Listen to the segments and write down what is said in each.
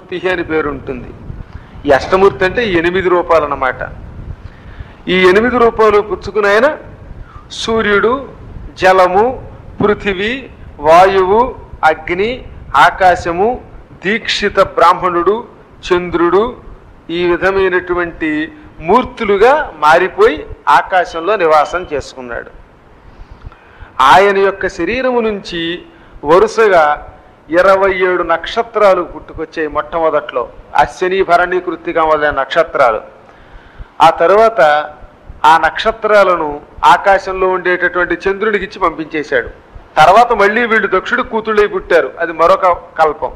అష్టమూర్తి అని పేరు ఉంటుంది ఈ అష్టమూర్తి అంటే ఈ ఎనిమిది రూపాలు అన్నమాట ఈ ఎనిమిది రూపాయలు పుచ్చుకుని ఆయన సూర్యుడు జలము పృథివీ వాయువు అగ్ని ఆకాశము దీక్షిత బ్రాహ్మణుడు చంద్రుడు ఈ విధమైనటువంటి మూర్తులుగా మారిపోయి ఆకాశంలో నివాసం చేసుకున్నాడు ఆయన యొక్క శరీరము నుంచి వరుసగా ఇరవై ఏడు నక్షత్రాలు పుట్టుకొచ్చాయి మొట్టమొదట్లో అశ్విని భరణి కృత్తిక మొదలైన నక్షత్రాలు ఆ తర్వాత ఆ నక్షత్రాలను ఆకాశంలో ఉండేటటువంటి చంద్రుడికి ఇచ్చి పంపించేశాడు తర్వాత మళ్ళీ వీళ్ళు దక్షుడు కూతుళ్ళై పుట్టారు అది మరొక కల్పం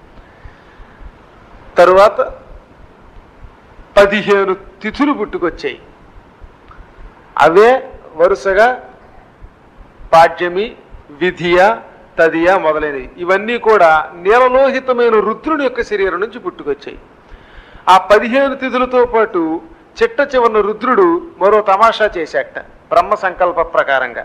తరువాత పదిహేను తిథులు పుట్టుకొచ్చాయి అవే వరుసగా పాడ్యమి విధియ తదియ మొదలైనవి ఇవన్నీ కూడా నీలలోహితమైన రుద్రుని యొక్క శరీరం నుంచి పుట్టుకొచ్చాయి ఆ పదిహేను తిథులతో పాటు చిట్ట చివరిన రుద్రుడు మరో తమాషా చేశాట బ్రహ్మ సంకల్ప ప్రకారంగా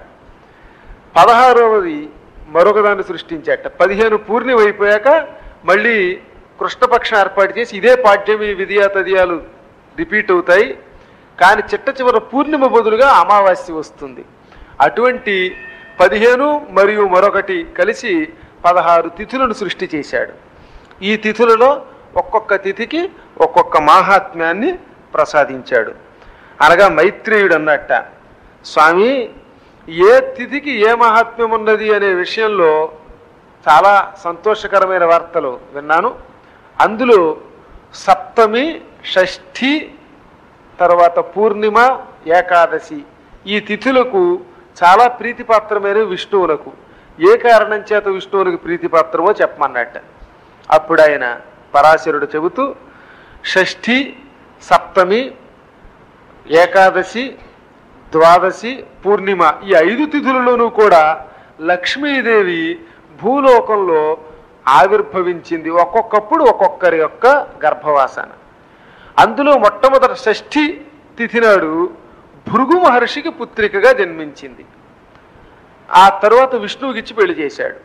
పదహారవది మరొకదాన్ని సృష్టించాట పదిహేను పూర్ణిమ అయిపోయాక మళ్ళీ కృష్ణపక్షం ఏర్పాటు చేసి ఇదే పాడ్యమి విధియా తదియాలు రిపీట్ అవుతాయి కానీ చిట్ట చివర పూర్ణిమ బదులుగా అమావాస్య వస్తుంది అటువంటి పదిహేను మరియు మరొకటి కలిసి పదహారు తిథులను సృష్టి చేశాడు ఈ తిథులలో ఒక్కొక్క తిథికి ఒక్కొక్క మాహాత్మ్యాన్ని ప్రసాదించాడు అనగా మైత్రేయుడు అన్నట్ట స్వామి ఏ తిథికి ఏ మహాత్మ్యం ఉన్నది అనే విషయంలో చాలా సంతోషకరమైన వార్తలు విన్నాను అందులో సప్తమి షష్ఠి తర్వాత పూర్ణిమ ఏకాదశి ఈ తిథులకు చాలా ప్రీతిపాత్రమైన విష్ణువులకు ఏ కారణం చేత విష్ణువునికి ప్రీతిపాత్రమో చెప్పమన్నట్ట అప్పుడు ఆయన పరాశరుడు చెబుతూ షష్ఠి సప్తమి ఏకాదశి ద్వాదశి పూర్ణిమ ఈ ఐదు తిథులలోనూ కూడా లక్ష్మీదేవి భూలోకంలో ఆవిర్భవించింది ఒక్కొక్కప్పుడు ఒక్కొక్కరి యొక్క గర్భవాసన అందులో మొట్టమొదటి షష్ఠి తిథి నాడు భృగు మహర్షికి పుత్రికగా జన్మించింది ఆ తరువాత విష్ణువుకి ఇచ్చి పెళ్లి చేశాడు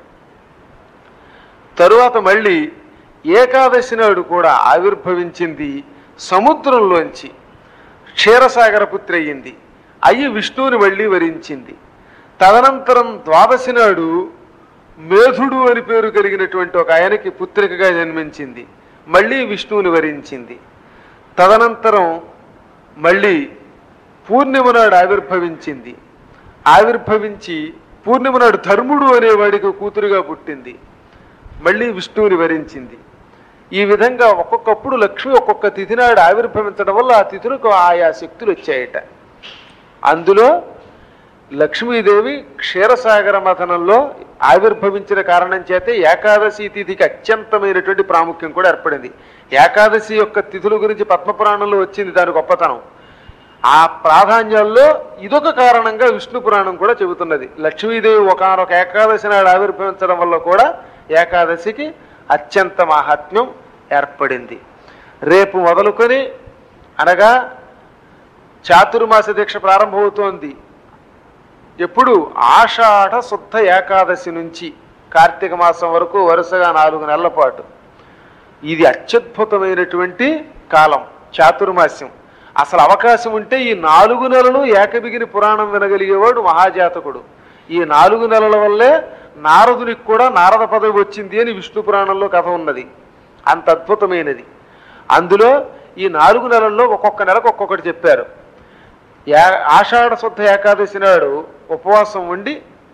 తరువాత మళ్ళీ ఏకాదశి నాడు కూడా ఆవిర్భవించింది సముద్రంలోంచి క్షీరసాగర పుత్రి అయ్యింది అయ్యి విష్ణువుని మళ్ళీ వరించింది తదనంతరం ద్వాదశి నాడు మేధుడు అని పేరు కలిగినటువంటి ఒక ఆయనకి పుత్రికగా జన్మించింది మళ్ళీ విష్ణువుని వరించింది తదనంతరం మళ్ళీ పూర్ణిమ నాడు ఆవిర్భవించింది ఆవిర్భవించి పూర్ణిమ నాడు ధర్ముడు అనేవాడికి కూతురుగా పుట్టింది మళ్ళీ విష్ణువుని వరించింది ఈ విధంగా ఒక్కొక్కప్పుడు లక్ష్మి ఒక్కొక్క తిథి నాడు ఆవిర్భవించడం వల్ల ఆ తిథులకు ఆయా శక్తులు వచ్చాయట అందులో లక్ష్మీదేవి క్షీరసాగర మథనంలో ఆవిర్భవించిన కారణం చేతే ఏకాదశి తిథికి అత్యంతమైనటువంటి ప్రాముఖ్యం కూడా ఏర్పడింది ఏకాదశి యొక్క తిథుల గురించి పద్మపురాణంలో వచ్చింది దాని గొప్పతనం ఆ ప్రాధాన్యాల్లో ఇదొక కారణంగా విష్ణు పురాణం కూడా చెబుతున్నది లక్ష్మీదేవి ఒకనొక ఏకాదశి నాడు ఆవిర్భవించడం వల్ల కూడా ఏకాదశికి అత్యంత మాహాత్మ్యం ఏర్పడింది రేపు మొదలుకొని అనగా చాతుర్మాస దీక్ష ప్రారంభమవుతోంది ఎప్పుడు ఆషాఢ శుద్ధ ఏకాదశి నుంచి కార్తీక మాసం వరకు వరుసగా నాలుగు నెలల పాటు ఇది అత్యద్భుతమైనటువంటి కాలం చాతుర్మాస్యం అసలు అవకాశం ఉంటే ఈ నాలుగు నెలలు ఏకబిగిని పురాణం వినగలిగేవాడు మహాజాతకుడు ఈ నాలుగు నెలల వల్లే నారదునికి కూడా నారద పదవి వచ్చింది అని విష్ణు పురాణంలో కథ ఉన్నది అంత అద్భుతమైనది అందులో ఈ నాలుగు నెలల్లో ఒక్కొక్క నెలకు ఒక్కొక్కటి చెప్పారు యా- ఆషాఢ శుద్ధ ఏకాదశి నాడు ఉపవాసం ఉండి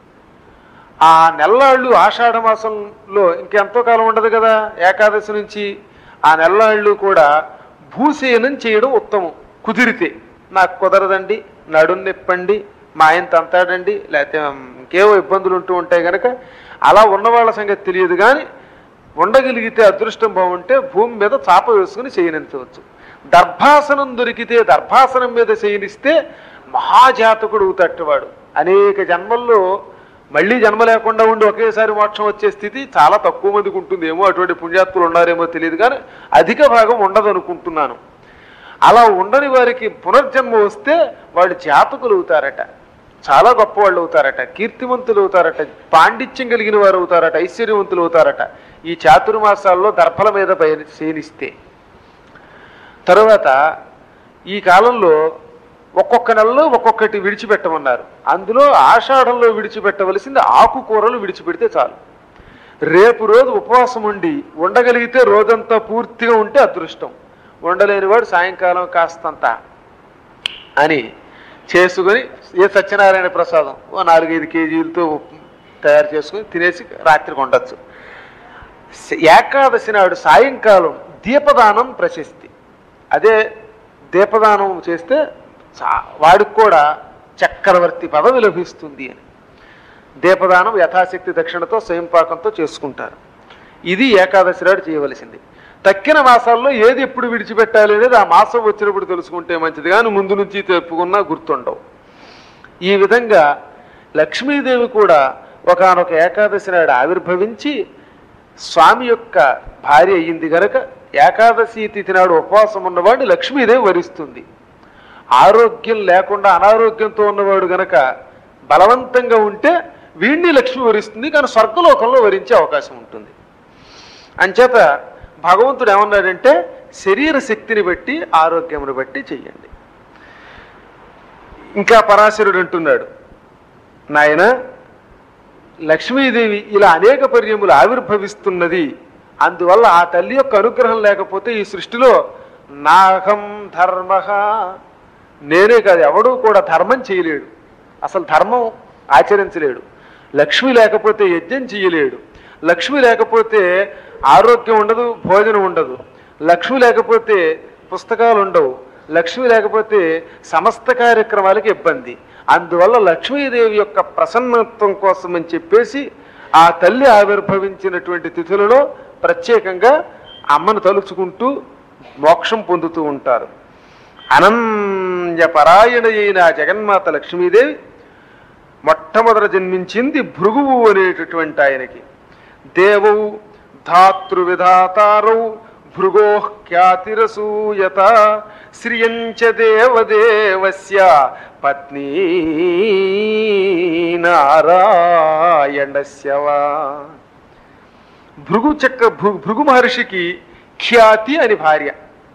ఆ నెల్లాళ్ళు ఆషాఢ మాసంలో ఇంకెంతో కాలం ఉండదు కదా ఏకాదశి నుంచి ఆ నెల్లాళ్ళు కూడా భూసేనం చేయడం ఉత్తమం కుదిరితే నాకు కుదరదండి నడుం నొప్పండి మా ఆయన తంతాడండి లేకపోతే ఇంకేవో ఇబ్బందులు ఉంటూ ఉంటాయి కనుక అలా ఉన్న వాళ్ళ సంగతి తెలియదు కానీ ఉండగలిగితే అదృష్టం బాగుంటే భూమి మీద చాప వేసుకుని చేయనించవచ్చు దర్భాసనం దొరికితే దర్భాసనం మీద చేయనిస్తే మహాజాతకుడు తట్టువాడు అనేక జన్మల్లో మళ్ళీ జన్మ లేకుండా ఉండి ఒకేసారి మోక్షం వచ్చే స్థితి చాలా తక్కువ మందికి ఉంటుందేమో అటువంటి పుణ్యాత్ములు ఉన్నారేమో తెలియదు కానీ అధిక భాగం ఉండదు అనుకుంటున్నాను అలా ఉండని వారికి పునర్జన్మ వస్తే వాళ్ళు జాతకులు అవుతారట చాలా గొప్పవాళ్ళు అవుతారట కీర్తివంతులు అవుతారట పాండిత్యం కలిగిన వారు అవుతారట ఐశ్వర్యవంతులు అవుతారట ఈ చాతుర్మాసాల్లో దర్భల మీద పయని శయనిస్తే తరువాత ఈ కాలంలో ఒక్కొక్క నెలలో ఒక్కొక్కటి విడిచిపెట్టమన్నారు అందులో ఆషాఢంలో విడిచిపెట్టవలసింది ఆకుకూరలు విడిచిపెడితే చాలు రేపు రోజు ఉపవాసం ఉండి ఉండగలిగితే రోజంతా పూర్తిగా ఉంటే అదృష్టం ఉండలేనివాడు సాయంకాలం కాస్తంత అని చేసుకొని ఏ సత్యనారాయణ ప్రసాదం ఓ నాలుగైదు కేజీలతో తయారు చేసుకొని తినేసి రాత్రికి ఉండొచ్చు ఏకాదశి నాడు సాయంకాలం దీపదానం ప్రశస్తి అదే దీపదానం చేస్తే చా- వాడికి కూడా చక్రవర్తి పదవి లభిస్తుంది అని దీపదానం యథాశక్తి దక్షిణతో స్వయంపాకంతో చేసుకుంటారు ఇది ఏకాదశి నాడు చేయవలసింది తక్కిన మాసాల్లో ఏది ఎప్పుడు విడిచిపెట్టాలి అనేది ఆ మాసం వచ్చినప్పుడు తెలుసుకుంటే మంచిది కానీ ముందు నుంచి తెప్పుకున్నా గుర్తుండవు ఈ విధంగా లక్ష్మీదేవి కూడా ఒకానొక ఏకాదశి నాడు ఆవిర్భవించి స్వామి యొక్క భార్య అయ్యింది గనక ఏకాదశి తిథి నాడు ఉపవాసం ఉన్నవాడిని లక్ష్మీదేవి వరిస్తుంది ఆరోగ్యం లేకుండా అనారోగ్యంతో ఉన్నవాడు గనక బలవంతంగా ఉంటే వీడిని లక్ష్మి వరిస్తుంది కానీ స్వర్గలోకంలో వరించే అవకాశం ఉంటుంది అంచేత భగవంతుడు ఏమన్నాడంటే శరీర శక్తిని బట్టి ఆరోగ్యమును బట్టి చెయ్యండి ఇంకా పరాశరుడు అంటున్నాడు నాయన లక్ష్మీదేవి ఇలా అనేక పర్యములు ఆవిర్భవిస్తున్నది అందువల్ల ఆ తల్లి యొక్క అనుగ్రహం లేకపోతే ఈ సృష్టిలో నాహం ధర్మ నేనే కాదు ఎవడూ కూడా ధర్మం చేయలేడు అసలు ధర్మం ఆచరించలేడు లక్ష్మి లేకపోతే యజ్ఞం చేయలేడు లక్ష్మి లేకపోతే ఆరోగ్యం ఉండదు భోజనం ఉండదు లక్ష్మి లేకపోతే పుస్తకాలు ఉండవు లక్ష్మి లేకపోతే సమస్త కార్యక్రమాలకి ఇబ్బంది అందువల్ల లక్ష్మీదేవి యొక్క ప్రసన్నత్వం కోసం అని చెప్పేసి ఆ తల్లి ఆవిర్భవించినటువంటి తిథులలో ప్రత్యేకంగా అమ్మను తలుచుకుంటూ మోక్షం పొందుతూ ఉంటారు అనన్య పరాయణ అయిన ఆ జగన్మాత లక్ష్మీదేవి మొట్టమొదట జన్మించింది భృగువు అనేటటువంటి ఆయనకి దేవౌ ధాతృవిధాతారౌ భృగో ఖ్యాతిరసూయత శ్రియంచ దేవదేవస్య పత్నీ నారాయణస్య వా భృగు చక్ర భృ- భృగు మహర్షికి ఖ్యాతి అని భార్య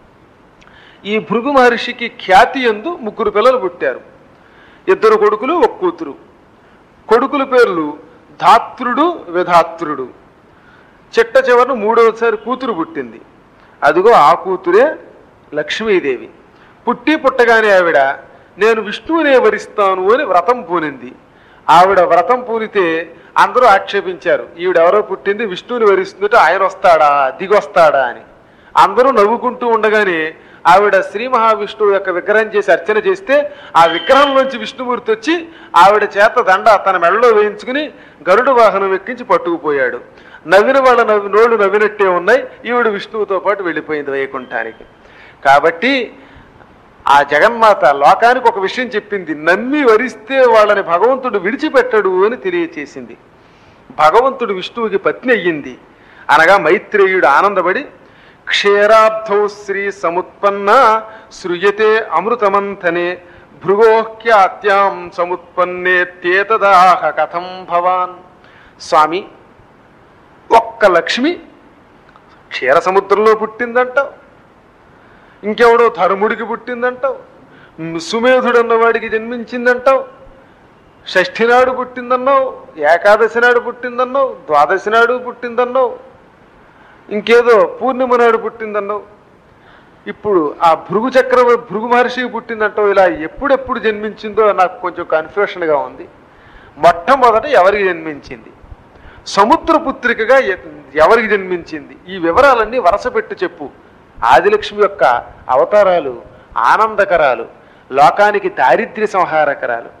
ఈ భృగు మహర్షికి ఖ్యాతి ఎందు ముగ్గురు పిల్లలు పుట్టారు ఇద్దరు కొడుకులు ఒక కూతురు కొడుకుల పేర్లు ధాత్రుడు విధాత్రుడు చిట్ట చివరన మూడవసారి కూతురు పుట్టింది అదిగో ఆ కూతురే లక్ష్మీదేవి పుట్టి పుట్టగానే ఆవిడ నేను విష్ణువునే వరిస్తాను అని వ్రతం పూనింది ఆవిడ వ్రతం పూనితే అందరూ ఆక్షేపించారు ఈవిడెవరో పుట్టింది విష్ణువుని వరిస్తుంటే ఆయన వస్తాడా దిగొస్తాడా అని అందరూ నవ్వుకుంటూ ఉండగానే ఆవిడ శ్రీ మహావిష్ణువు యొక్క విగ్రహం చేసి అర్చన చేస్తే ఆ విగ్రహంలోంచి విష్ణుమూర్తి వచ్చి ఆవిడ చేత దండ తన మెడలో వేయించుకుని గరుడు వాహనం ఎక్కించి పట్టుకుపోయాడు నవ్విన వాళ్ళ నవ్వి నోళ్ళు నవ్వినట్టే ఉన్నాయి ఈవిడ విష్ణువుతో పాటు వెళ్ళిపోయింది వైకుంఠానికి కాబట్టి ఆ జగన్మాత లోకానికి ఒక విషయం చెప్పింది నమ్మి వరిస్తే వాళ్ళని భగవంతుడు విడిచిపెట్టడు అని తెలియచేసింది భగవంతుడు విష్ణువుకి పత్ని అయ్యింది అనగా మైత్రేయుడు ఆనందపడి క్షీరాబ్ధౌ శ్రీ సముత్పన్న సృయతే అమృతమంథనే భృగోహ్యాత్యాం సముత్పన్నే తేతదాహ కథం భవాన్ స్వామి ఒక్క లక్ష్మి క్షీర సముద్రంలో పుట్టిందంటావు ఇంకెవడో ధర్ముడికి పుట్టిందంటావు సుమేధుడు అన్నవాడికి జన్మించిందంటావు షష్ఠి నాడు పుట్టిందన్నావు ఏకాదశి నాడు పుట్టిందన్నావు ద్వాదశి నాడు పుట్టిందన్నావు ఇంకేదో పూర్ణిమ నాడు పుట్టిందన్నావు ఇప్పుడు ఆ భృగు చక్ర భృగు మహర్షికి పుట్టిందంటావు ఇలా ఎప్పుడెప్పుడు జన్మించిందో నాకు కొంచెం కన్ఫ్యూషన్గా ఉంది మొట్టమొదట ఎవరికి జన్మించింది సముద్రపుత్రికగా ఎ- ఎవరికి జన్మించింది ఈ వివరాలన్నీ వరస పెట్టి చెప్పు ఆదిలక్ష్మి యొక్క అవతారాలు ఆనందకరాలు లోకానికి దారిద్ర్య సంహారకరాలు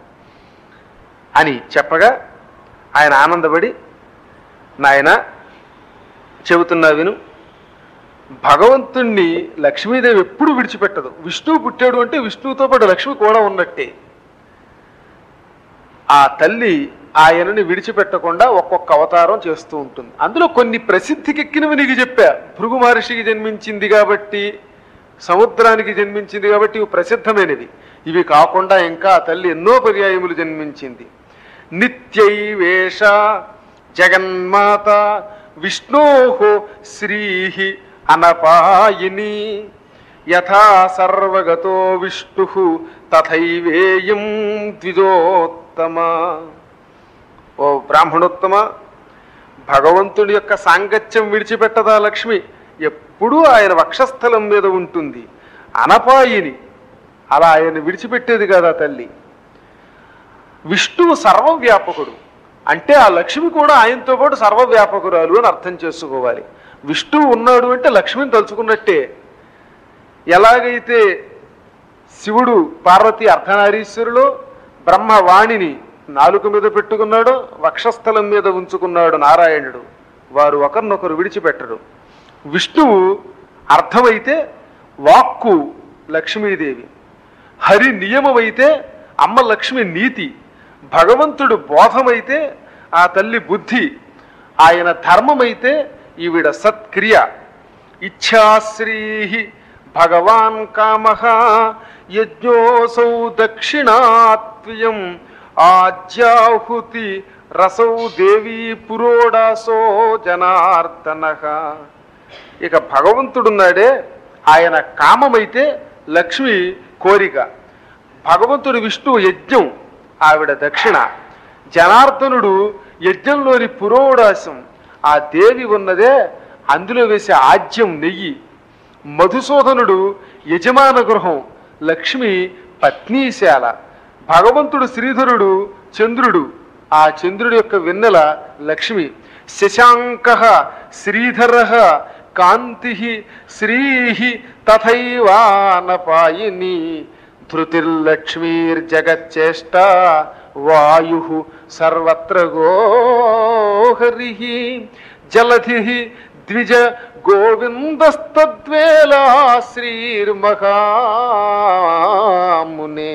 అని చెప్పగా ఆయన ఆనందపడి నాయన చెబుతున్నా విను భగవంతుణ్ణి లక్ష్మీదేవి ఎప్పుడు విడిచిపెట్టదు విష్ణువు పుట్టాడు అంటే విష్ణువుతో పాటు లక్ష్మి కూడా ఉన్నట్టే ఆ తల్లి ఆయనని విడిచిపెట్టకుండా ఒక్కొక్క అవతారం చేస్తూ ఉంటుంది అందులో కొన్ని ప్రసిద్ధికెక్కినవి నీకు చెప్పా భృగు మహర్షికి జన్మించింది కాబట్టి సముద్రానికి జన్మించింది కాబట్టి ఇవి ప్రసిద్ధమైనవి ఇవి కాకుండా ఇంకా ఆ తల్లి ఎన్నో పర్యాయములు జన్మించింది నిత్యైవేష జగన్మాత విష్ణో శ్రీ అనపాయిని యథా సర్వగతో విష్ణు తథైవేయం ద్విజోత్తమ ఓ బ్రాహ్మణోత్తమ భగవంతుడి యొక్క సాంగత్యం విడిచిపెట్టదా లక్ష్మి ఎప్పుడూ ఆయన వక్షస్థలం మీద ఉంటుంది అనపాయిని అలా ఆయన విడిచిపెట్టేది కదా తల్లి విష్ణువు సర్వవ్యాపకుడు అంటే ఆ లక్ష్మి కూడా ఆయనతో పాటు సర్వవ్యాపకురాలు అని అర్థం చేసుకోవాలి విష్ణువు ఉన్నాడు అంటే లక్ష్మిని తలుచుకున్నట్టే ఎలాగైతే శివుడు పార్వతి అర్ధనారీశ్వరులో బ్రహ్మవాణిని నాలుక మీద పెట్టుకున్నాడో వక్షస్థలం మీద ఉంచుకున్నాడు నారాయణుడు వారు ఒకరినొకరు విడిచిపెట్టరు విష్ణువు అర్థమైతే వాక్కు లక్ష్మీదేవి హరి నియమమైతే అమ్మ లక్ష్మి నీతి భగవంతుడు బోధమైతే ఆ తల్లి బుద్ధి ఆయన ధర్మమైతే ఈవిడ సత్క్రియ ఇచ్ఛాశ్రీ భగవాన్ కామ యజ్ఞోసౌ దక్షిణాత్వ్యం ఆజ్యాహుతి రసౌ దేవీ పురోడాసో జనార్దన ఇక భగవంతుడున్నాడే ఆయన కామమైతే లక్ష్మి కోరిక భగవంతుడు విష్ణువు యజ్ఞం ఆవిడ దక్షిణ జనార్దనుడు యజ్ఞంలోని పురోడాసం ఆ దేవి ఉన్నదే అందులో వేసే ఆజ్యం నెయ్యి మధుసూదనుడు యజమాన గృహం లక్ష్మి పత్నీశాల భగవంతుడు శ్రీధరుడు చంద్రుడు ఆ చంద్రుడి యొక్క వెన్నెల లక్ష్మి శశాంక శ్రీధర కాంతి శ్రీ తథైవానపాయిని ధృతిర్లక్ష్మీర్జగచ్చేష్ట వాయు సర్వత్ర గోహరి జలధి ద్విజ గోవిందస్తద్వేలా శ్రీర్మహామునే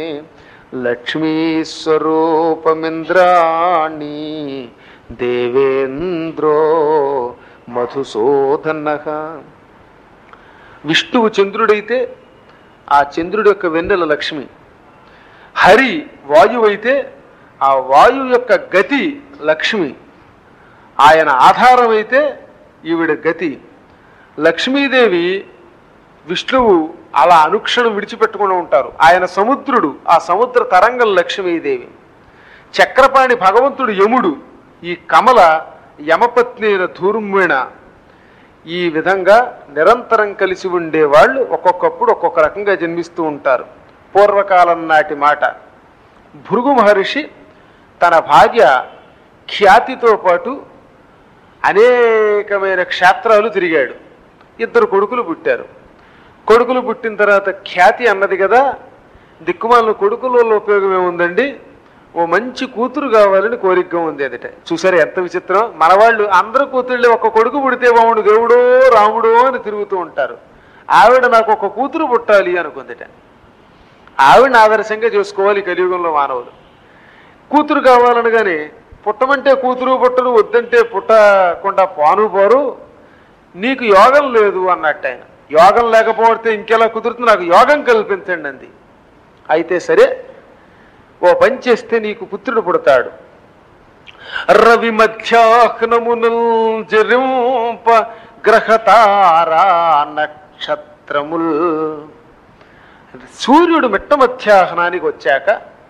లక్ష్మీస్వరూపమింద్రాణి దేవేంద్రో మధుసూదన విష్ణువు చంద్రుడైతే ఆ చంద్రుడి యొక్క వెన్నెల లక్ష్మి హరి వాయువు అయితే ఆ వాయువు యొక్క గతి లక్ష్మి ఆయన ఆధారమైతే ఈవిడ గతి లక్ష్మీదేవి విష్ణువు అలా అనుక్షణం విడిచిపెట్టుకుని ఉంటారు ఆయన సముద్రుడు ఆ సముద్ర తరంగం లక్ష్మీదేవి చక్రపాణి భగవంతుడు యముడు ఈ కమల యమపత్ని అయిన ధూర్మిణ ఈ విధంగా నిరంతరం కలిసి ఉండే వాళ్ళు ఒక్కొక్కప్పుడు ఒక్కొక్క రకంగా జన్మిస్తూ ఉంటారు పూర్వకాలం నాటి మాట భృగు మహర్షి తన భార్య ఖ్యాతితో పాటు అనేకమైన క్షేత్రాలు తిరిగాడు ఇద్దరు కొడుకులు పుట్టారు కొడుకులు పుట్టిన తర్వాత ఖ్యాతి అన్నది కదా దిక్కుమాలిన కొడుకుల వల్ల ఉపయోగం ఏముందండి ఓ మంచి కూతురు కావాలని కోరికగా ఉంది అదట చూసారు ఎంత విచిత్రం మనవాళ్ళు అందరు కూతుళ్ళు ఒక కొడుకు పుడితే బాగుండు దేవుడో రాముడో అని తిరుగుతూ ఉంటారు ఆవిడ నాకు ఒక కూతురు పుట్టాలి అనుకుందిట ఆవిడని ఆదర్శంగా చేసుకోవాలి ఈ కలియుగంలో మానవులు కూతురు కావాలనగానే పుట్టమంటే కూతురు పుట్టరు వద్దంటే పుట్టకుండా పాను పోరు నీకు యోగం లేదు అన్నట్టు ఆయన యోగం లేకపోతే ఇంకెలా కుదురుతుంది నాకు యోగం కల్పించండి అంది అయితే సరే ఓ పని చేస్తే నీకు పుత్రుడు పుడతాడు రవి మధ్యాహ్నమునుల్ జరింప గ్రహతారా నక్షత్రముల్ సూర్యుడు మిట్ట మధ్యాహ్నానికి వచ్చాక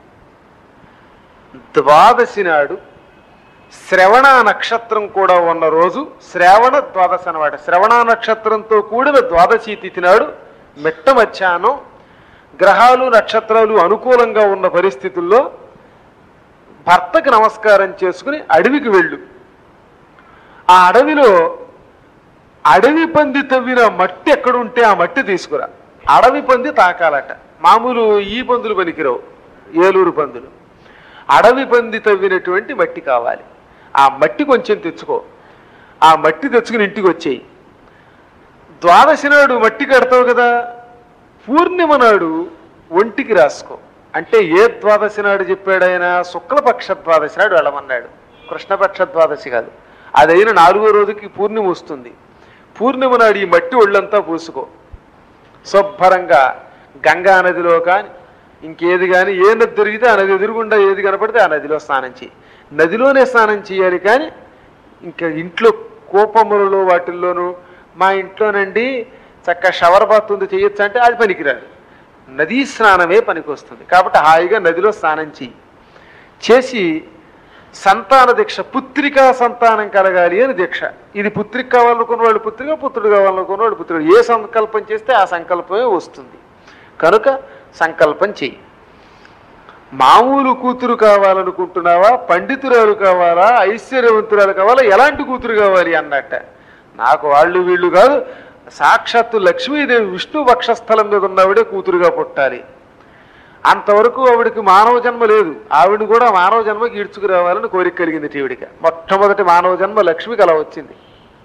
ద్వాదశి నాడు శ్రవణ నక్షత్రం కూడా ఉన్న రోజు శ్రావణ ద్వాదశి అనమాట శ్రవణ నక్షత్రంతో కూడిన ద్వాదశి తిథి నాడు మిట్ట మధ్యాహ్నం గ్రహాలు నక్షత్రాలు అనుకూలంగా ఉన్న పరిస్థితుల్లో భర్తకి నమస్కారం చేసుకుని అడవికి వెళ్ళు ఆ అడవిలో అడవి పంది తవ్విన మట్టి ఎక్కడుంటే ఆ మట్టి తీసుకురా అడవి పంది తాకాలట మామూలు ఈ పందులు పనికిరావు ఏలూరు పందులు అడవి పంది తవ్వినటువంటి మట్టి కావాలి ఆ మట్టి కొంచెం తెచ్చుకో ఆ మట్టి తెచ్చుకుని ఇంటికి వచ్చేయి ద్వాదశి నాడు మట్టి కడతావు కదా పూర్ణిమ నాడు ఒంటికి రాసుకో అంటే ఏ ద్వాదశి నాడు చెప్పాడు ఆయన శుక్లపక్ష ద్వాదశి నాడు వెళ్ళమన్నాడు కృష్ణపక్ష ద్వాదశి కాదు అదైన నాలుగో రోజుకి పూర్ణిమ వస్తుంది పూర్ణిమ నాడు ఈ మట్టి ఒళ్ళంతా పూసుకో శుభ్రంగా గంగా నదిలో కానీ ఇంకేది కానీ ఏ నది దొరికితే ఆ నది ఎదురుగుండా ఏది కనపడితే ఆ నదిలో స్నానం చేయి నదిలోనే స్నానం చేయాలి కానీ ఇంకా ఇంట్లో కోపములలో వాటిల్లోనూ మా ఇంట్లోనండి చక్క షవర్ బాత్ ఉంది చేయొచ్చు అంటే అది పనికిరాదు నదీ స్నానమే పనికొస్తుంది కాబట్టి హాయిగా నదిలో స్నానం చేయి చేసి సంతాన దీక్ష పుత్రికా సంతానం కలగాలి అని దీక్ష ఇది పుత్రిక కావాలనుకున్న వాళ్ళు పుత్రిక పుత్రుడు కావాలనుకున్న వాళ్ళు పుత్రుడు ఏ సంకల్పం చేస్తే ఆ సంకల్పమే వస్తుంది కనుక సంకల్పం చెయ్యి మామూలు కూతురు కావాలనుకుంటున్నావా పండితురాలు కావాలా ఐశ్వర్యవంతురాలు కావాలా ఎలాంటి కూతురు కావాలి అన్నట్ట నాకు వాళ్ళు వీళ్ళు కాదు సాక్షాత్తు లక్ష్మీదేవి విష్ణు వక్షస్థలం మీద ఉన్నవిడే కూతురుగా పుట్టాలి అంతవరకు ఆవిడకి మానవ జన్మ లేదు ఆవిడ కూడా మానవ జన్మకి ఈడ్చుకురావాలని కోరిక కలిగింది టీవిడికి మొట్టమొదటి మానవ జన్మ లక్ష్మికి అలా వచ్చింది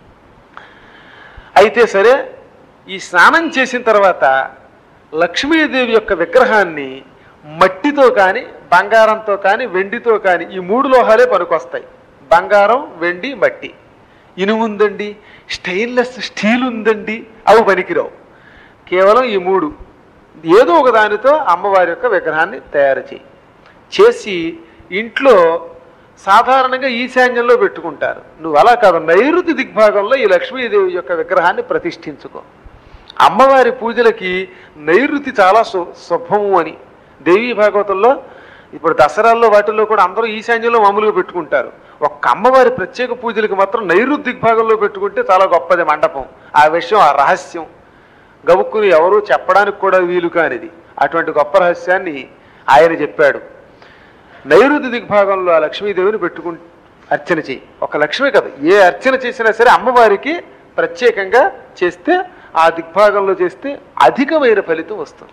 అయితే సరే ఈ స్నానం చేసిన తర్వాత లక్ష్మీదేవి యొక్క విగ్రహాన్ని మట్టితో కానీ బంగారంతో కానీ వెండితో కానీ ఈ మూడు లోహాలే పనికొస్తాయి బంగారం వెండి మట్టి ఇనుము ఉందండి స్టెయిన్లెస్ స్టీల్ ఉందండి అవి పనికిరావు కేవలం ఈ మూడు ఏదో ఒక దానితో అమ్మవారి యొక్క విగ్రహాన్ని తయారు చేయి చేసి ఇంట్లో సాధారణంగా ఈశాన్యంలో పెట్టుకుంటారు నువ్వు అలా కాదు నైరుతి దిగ్భాగంలో ఈ లక్ష్మీదేవి యొక్క విగ్రహాన్ని ప్రతిష్ఠించుకో అమ్మవారి పూజలకి నైరుతి చాలా శు శుభము అని దేవీ భాగవతంలో ఇప్పుడు దసరాల్లో వాటిల్లో కూడా అందరూ ఈశాన్యంలో మామూలుగా పెట్టుకుంటారు ఒక్క అమ్మవారి ప్రత్యేక పూజలకు మాత్రం నైరుతి దిగ్భాగంలో పెట్టుకుంటే చాలా గొప్పది మండపం ఆ విషయం ఆ రహస్యం గబుక్కుని ఎవరు చెప్పడానికి కూడా వీలు కానిది అటువంటి గొప్ప రహస్యాన్ని ఆయన చెప్పాడు నైరుతి దిగ్భాగంలో ఆ లక్ష్మీదేవిని పెట్టుకు అర్చన చేయి ఒక లక్ష్మి కదా ఏ అర్చన చేసినా సరే అమ్మవారికి ప్రత్యేకంగా చేస్తే ఆ దిగ్భాగంలో చేస్తే అధికమైన ఫలితం వస్తుంది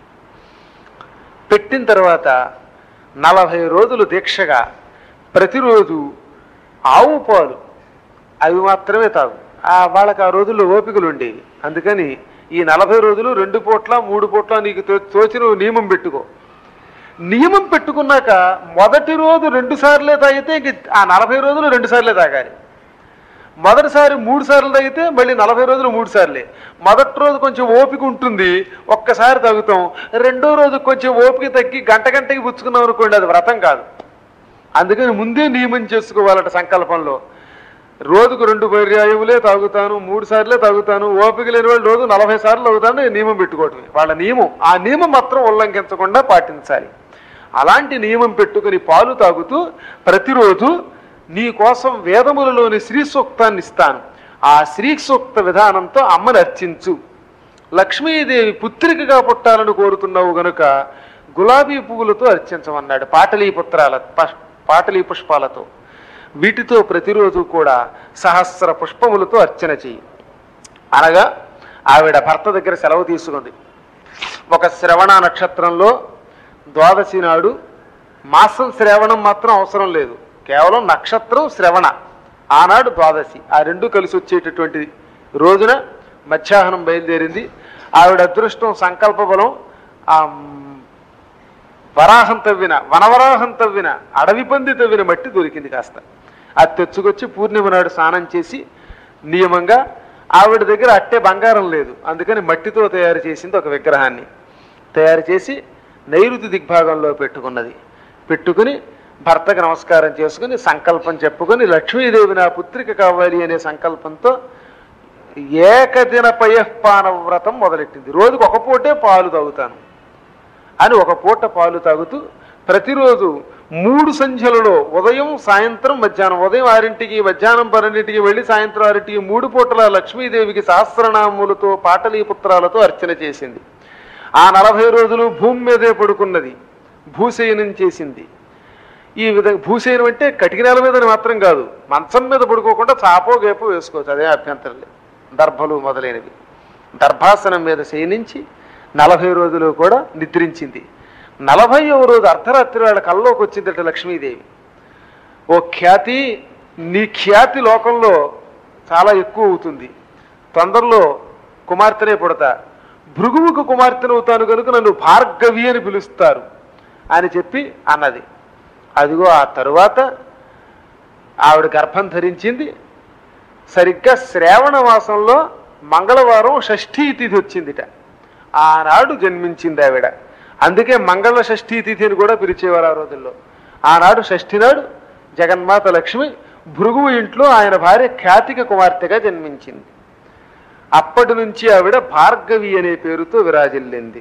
పెట్టిన తర్వాత నలభై రోజులు దీక్షగా ప్రతిరోజు ఆవు పాలు అవి మాత్రమే తాగు ఆ వాళ్ళకి ఆ రోజుల్లో ఓపికలు ఉండేవి అందుకని ఈ నలభై రోజులు రెండు పూట్ల మూడు పూట్ల నీకు తో- తోచిన నియమం పెట్టుకో నియమం పెట్టుకున్నాక మొదటి రోజు రెండు సార్లే తాగితే ఇంక ఆ నలభై రోజులు రెండు సార్లే తాగాలి మొదటిసారి మూడు సార్లు తాగితే మళ్ళీ నలభై రోజులు మూడు సార్లే మొదటి రోజు కొంచెం ఓపిక ఉంటుంది ఒక్కసారి తాగుతాం రెండో రోజు కొంచెం ఓపిక తగ్గి గంట గంటకి పుచ్చుకున్నాం అనుకోండి అది వ్రతం కాదు అందుకని ముందే నియమం చేసుకోవాలట సంకల్పంలో రోజుకు రెండు పర్యాయములే తాగుతాను మూడు సార్లే తాగుతాను ఓపిక లేని వాళ్ళు రోజు నలభై సార్లు తాగుతాను నియమం పెట్టుకోవటమే వాళ్ళ నియమం ఆ నియమం మాత్రం ఉల్లంఘించకుండా పాటించాలి అలాంటి నియమం పెట్టుకుని పాలు తాగుతూ ప్రతిరోజు నీ కోసం వేదములలోని శ్రీ సూక్తాన్ని ఇస్తాను ఆ శ్రీ సూక్త విధానంతో అమ్మని అర్చించు లక్ష్మీదేవి పుత్రికగా పుట్టాలని కోరుతున్నావు గనుక గులాబీ పువ్వులతో అర్చించమన్నాడు పాటలీ పుత్రాల ప- పాటలీ పుష్పాలతో వీటితో ప్రతిరోజు కూడా సహస్ర పుష్పములతో అర్చన చెయ్యి అనగా ఆవిడ భర్త దగ్గర సెలవు తీసుకుంది ఒక శ్రవణ నక్షత్రంలో ద్వాదశి నాడు మాసం శ్రవణం మాత్రం అవసరం లేదు కేవలం నక్షత్రం శ్రవణ ఆనాడు ద్వాదశి ఆ రెండు కలిసి వచ్చేటటువంటి రోజున మధ్యాహ్నం బయలుదేరింది ఆవిడ అదృష్టం సంకల్ప బలం ఆ వరాహం తవ్విన వనవరాహం తవ్విన అడవి పంది తవ్విన మట్టి దొరికింది కాస్త అది తెచ్చుకొచ్చి పూర్ణిమ నాడు స్నానం చేసి నియమంగా ఆవిడ దగ్గర అట్టే బంగారం లేదు అందుకని మట్టితో తయారు చేసింది ఒక విగ్రహాన్ని తయారు చేసి నైరుతి దిగ్భాగంలో పెట్టుకున్నది పెట్టుకుని భర్తకు నమస్కారం చేసుకుని సంకల్పం చెప్పుకొని లక్ష్మీదేవి నా పుత్రిక కావాలి అనే సంకల్పంతో ఏకదిన పయఃపాన వ్రతం మొదలెట్టింది రోజుకు ఒక పూటే పాలు తాగుతాను అని ఒక పూట పాలు తాగుతూ ప్రతిరోజు మూడు సంధ్యలలో ఉదయం సాయంత్రం మధ్యాహ్నం ఉదయం ఆరింటికి మధ్యాహ్నం పన్నెండింటికి వెళ్ళి సాయంత్రం ఆరింటికి మూడు పూటల లక్ష్మీదేవికి సహస్రనామములతో పాటలీపుత్రాలతో అర్చన చేసింది ఆ నలభై రోజులు భూమి మీదే పడుకున్నది భూశయనం చేసింది ఈ విధంగా భూశయనం అంటే కటిక నేల మీద మాత్రం కాదు మంచం మీద పడుకోకుండా చాపో గేపో వేసుకోవచ్చు అదే అభ్యంతరం లేదు దర్భలు మొదలైనవి దర్భాసనం మీద శయనించి నలభై రోజులు కూడా నిద్రించింది నలభైవ రోజు అర్ధరాత్రి వాళ్ళ కల్లోకి వచ్చిందట లక్ష్మీదేవి ఓ ఖ్యాతి నీ ఖ్యాతి లోకంలో చాలా ఎక్కువ అవుతుంది తొందరలో కుమార్తెనే పుడతా భృగువుకు కుమార్తెను అవుతాను కనుక నన్ను భార్గవి అని పిలుస్తారు అని చెప్పి అన్నది అదిగో ఆ తరువాత ఆవిడ గర్భం ధరించింది సరిగ్గా శ్రావణ మాసంలో మంగళవారం షష్ఠీ తిథి వచ్చిందిట ఆనాడు జన్మించింది ఆవిడ అందుకే మంగళ షష్ఠీ తిథి అని కూడా పిలిచేవారు ఆ రోజుల్లో ఆనాడు షష్ఠి నాడు జగన్మాత లక్ష్మి భృగువు ఇంట్లో ఆయన భార్య ఖ్యాతిక కుమార్తెగా జన్మించింది అప్పటి నుంచి ఆవిడ భార్గవి అనే పేరుతో విరాజిల్లింది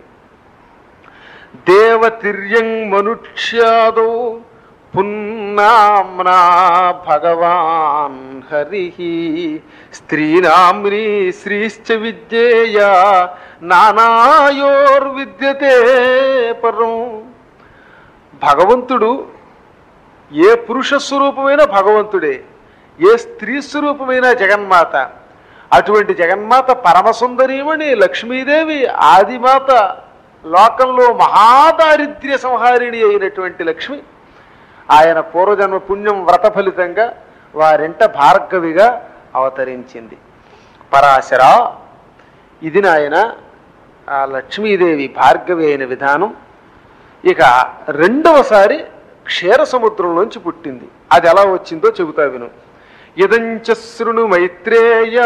దేవతిర్యం మనుష్యాదో పున్నామ్నా భగవాన్ హరి స్త్రీనామ్ని శ్రీశ్చ విద్యేయ నానాయోర్విద్యతే పరం భగవంతుడు ఏ పురుష స్వరూపమైన భగవంతుడే ఏ స్త్రీ స్వరూపమైన జగన్మాత అటువంటి జగన్మాత పరమసుందరీమణి లక్ష్మీదేవి ఆదిమాత లోకంలో మహాదారిద్ర్య సంహారిణి అయినటువంటి లక్ష్మి ఆయన పూర్వజన్మ పుణ్యం వ్రత ఫలితంగా వారింట భార్గవిగా అవతరించింది పరాశరా ఇది నాయన ఆ లక్ష్మీదేవి భార్గవి అయిన విధానం ఇక రెండవసారి క్షీర సముద్రంలోంచి పుట్టింది అది ఎలా వచ్చిందో చెబుతా విను ఇదంచ శృణు మైత్రేయ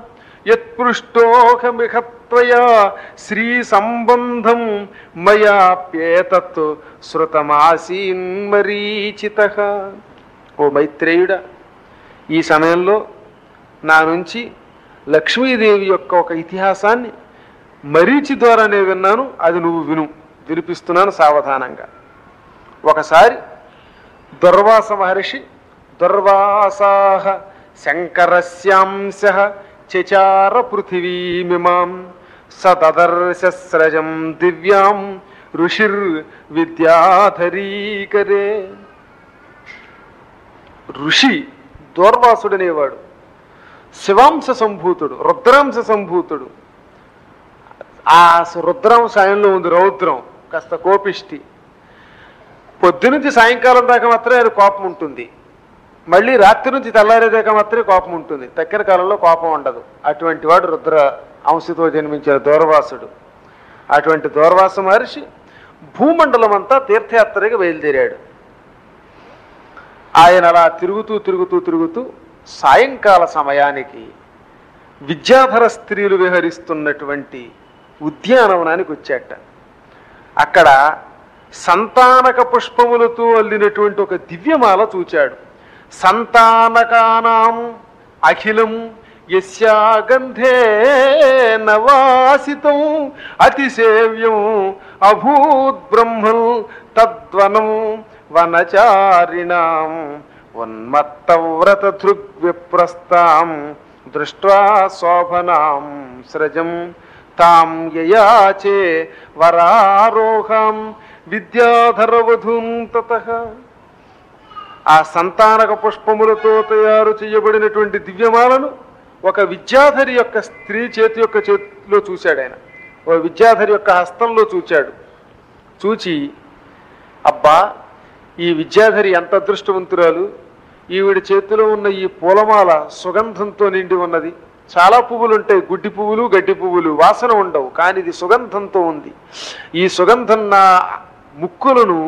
యత్పృష్టోహమిహత్వయా శ్రీ సంబంధం మయాప్యేతత్ శృతమాసీన్మరీచిత ఓ మైత్రేయుడా ఈ సమయంలో నా నుంచి లక్ష్మీదేవి యొక్క ఒక ఇతిహాసాన్ని మరీచి ద్వారానే విన్నాను అది నువ్వు విను వినిపిస్తున్నాను సావధానంగా ఒకసారి దుర్వాస మహర్షి దుర్వాసాహ శంకరస్యాంశ చచార పృథివీమిమాం సదర్శస్రజం దివ్యాం ఋషిర్ విద్యాధరీకరే ఋషి దూర్వాసుడనేవాడు శివాంశ సంభూతుడు రుద్రాంశ సంభూతుడు ఆ రుద్రాంశ ఆయనలో ఉంది రౌద్రం కాస్త కోపిష్టి పొద్దునుంచి సాయంకాలం దాకా మాత్రమే ఆయన కోపం ఉంటుంది మళ్ళీ రాత్రి నుంచి తెల్లారేదాకా మాత్రమే కోపం ఉంటుంది తక్కిన కాలంలో కోపం ఉండదు అటువంటి వాడు రుద్ర అంశతో జన్మించిన దూర్వాసుడు అటువంటి దూర్వాస మహర్షి భూమండలం అంతా తీర్థయాత్రగా బయలుదేరాడు ఆయన అలా తిరుగుతూ తిరుగుతూ తిరుగుతూ సాయంకాల సమయానికి విద్యాధర స్త్రీలు విహరిస్తున్నటువంటి ఉద్యానవనానికి వచ్చాట అక్కడ సంతానక పుష్పములతో అల్లినటువంటి ఒక దివ్యమాల చూచాడు సంతానకానాం అఖిలం యస్యాగంధే నవాసితం అతిసేవ్యం అభూత్ బ్రహ్మం తద్వనం వనచారిణాం ఉన్మత్తవ్రత దృగ్విప్రస్తాం దృష్ట్వా శోభనాం సృజం తాం యయాచే వరారోహం విద్యాధరవధూం తతః ఆ సంతానక పుష్పములతో తయారు చేయబడినటువంటి దివ్యమాలను ఒక విద్యాధరి యొక్క స్త్రీ చేతి యొక్క చేతిలో చూశాడు ఆయన ఓ విద్యాధరి యొక్క హస్తంలో చూచాడు చూచి అబ్బా ఈ విద్యాధరి ఎంత అదృష్టవంతురాలు ఈవిడ చేతిలో ఉన్న ఈ పూలమాల సుగంధంతో నిండి ఉన్నది చాలా పువ్వులు ఉంటాయి గుడ్డి పువ్వులు గడ్డి పువ్వులు వాసన ఉండవు కానీ ఇది సుగంధంతో ఉంది ఈ సుగంధం నా ముక్కులను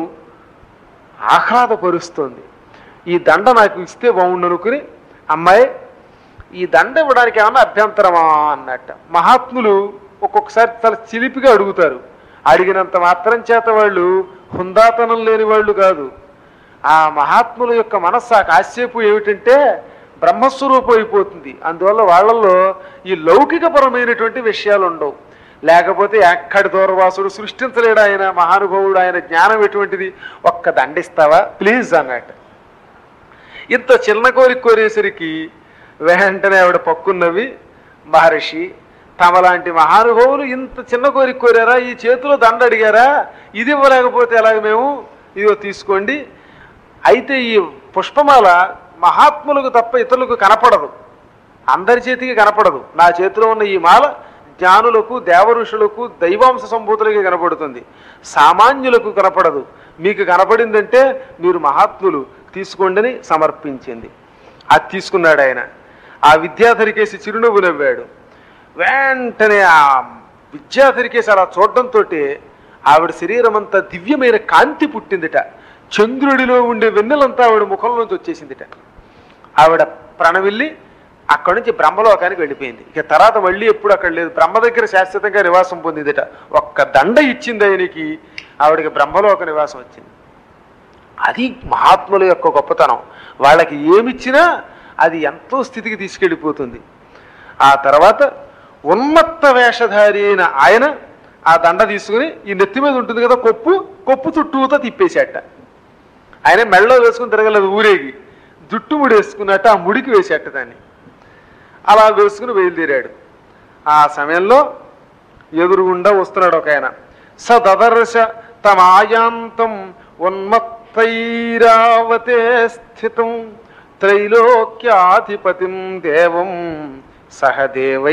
ఆహ్లాదపరుస్తోంది ఈ దండ నాకు ఇస్తే బాగుండు అనుకుని అమ్మాయి ఈ దండ ఇవ్వడానికి ఏమన్నా అభ్యంతరమా అన్నట్ట మహాత్ములు ఒక్కొక్కసారి చాలా చిలిపిగా అడుగుతారు అడిగినంత మాత్రం చేత వాళ్ళు హుందాతనం లేని వాళ్ళు కాదు ఆ మహాత్ముల యొక్క మనస్సు ఆ కాసేపు ఏమిటంటే బ్రహ్మస్వరూపం అయిపోతుంది అందువల్ల వాళ్ళల్లో ఈ లౌకికపరమైనటువంటి విషయాలు ఉండవు లేకపోతే ఎక్కడి దూరవాసుడు సృష్టించలేడు ఆయన మహానుభావుడు ఆయన జ్ఞానం ఎటువంటిది ఒక్క దండిస్తావా ప్లీజ్ అన్నట్టు ఇంత చిన్న కోరిక కోరేసరికి వెంటనే ఆవిడ పక్కున్నవి మహర్షి తమలాంటి మహానుభావులు ఇంత చిన్న కోరిక కోరారా ఈ చేతిలో దండ అడిగారా ఇది ఇవ్వలేకపోతే ఎలాగ మేము ఇదిగో తీసుకోండి అయితే ఈ పుష్పమాల మహాత్ములకు తప్ప ఇతరులకు కనపడదు అందరి చేతికి కనపడదు నా చేతిలో ఉన్న ఈ మాల జ్ఞానులకు దేవఋషులకు దైవాంశ సంభూతులకి కనపడుతుంది సామాన్యులకు కనపడదు మీకు కనపడిందంటే మీరు మహాత్ములు తీసుకోండి సమర్పించింది అది తీసుకున్నాడు ఆయన ఆ విద్యాధరికేసి చిరునవ్వు నవ్వాడు వెంటనే ఆ విద్యాధరికేసి అలా చూడడంతో ఆవిడ శరీరం అంతా దివ్యమైన కాంతి పుట్టిందిట చంద్రుడిలో ఉండే వెన్నెలంతా ఆవిడ ముఖంలోంచి వచ్చేసిందిట ఆవిడ ప్రణవిల్లి అక్కడి నుంచి బ్రహ్మలోకానికి వెళ్ళిపోయింది ఇక తర్వాత మళ్ళీ ఎప్పుడు అక్కడ లేదు బ్రహ్మ దగ్గర శాశ్వతంగా నివాసం పొందిందిట ఒక్క దండ ఇచ్చింది ఆయనకి ఆవిడికి బ్రహ్మలోక నివాసం వచ్చింది అది మహాత్ముల యొక్క గొప్పతనం వాళ్ళకి ఏమిచ్చినా అది ఎంతో స్థితికి తీసుకెళ్ళిపోతుంది ఆ తర్వాత ఉన్మత్త వేషధారి అయిన ఆయన ఆ దండ తీసుకుని ఈ నెత్తి మీద ఉంటుంది కదా కొప్పు కొప్పు చుట్టూతో తిప్పేసేట ఆయన మెళ్ళలో వేసుకుని తిరగలేదు ఊరేగి జుట్టు ముడి వేసుకున్నట్టు ఆ ముడికి వేసేట దాన్ని అలా వేసుకుని బయలుదేరాడు ఆ సమయంలో ఎదురుగుండా వస్తున్నాడు ఒక ఆయన సదర్శ తమాయాంతం ఉన్మత్తైరావతే స్థితం త్రైలోక్యాధిపతిం దేవం సహదేవై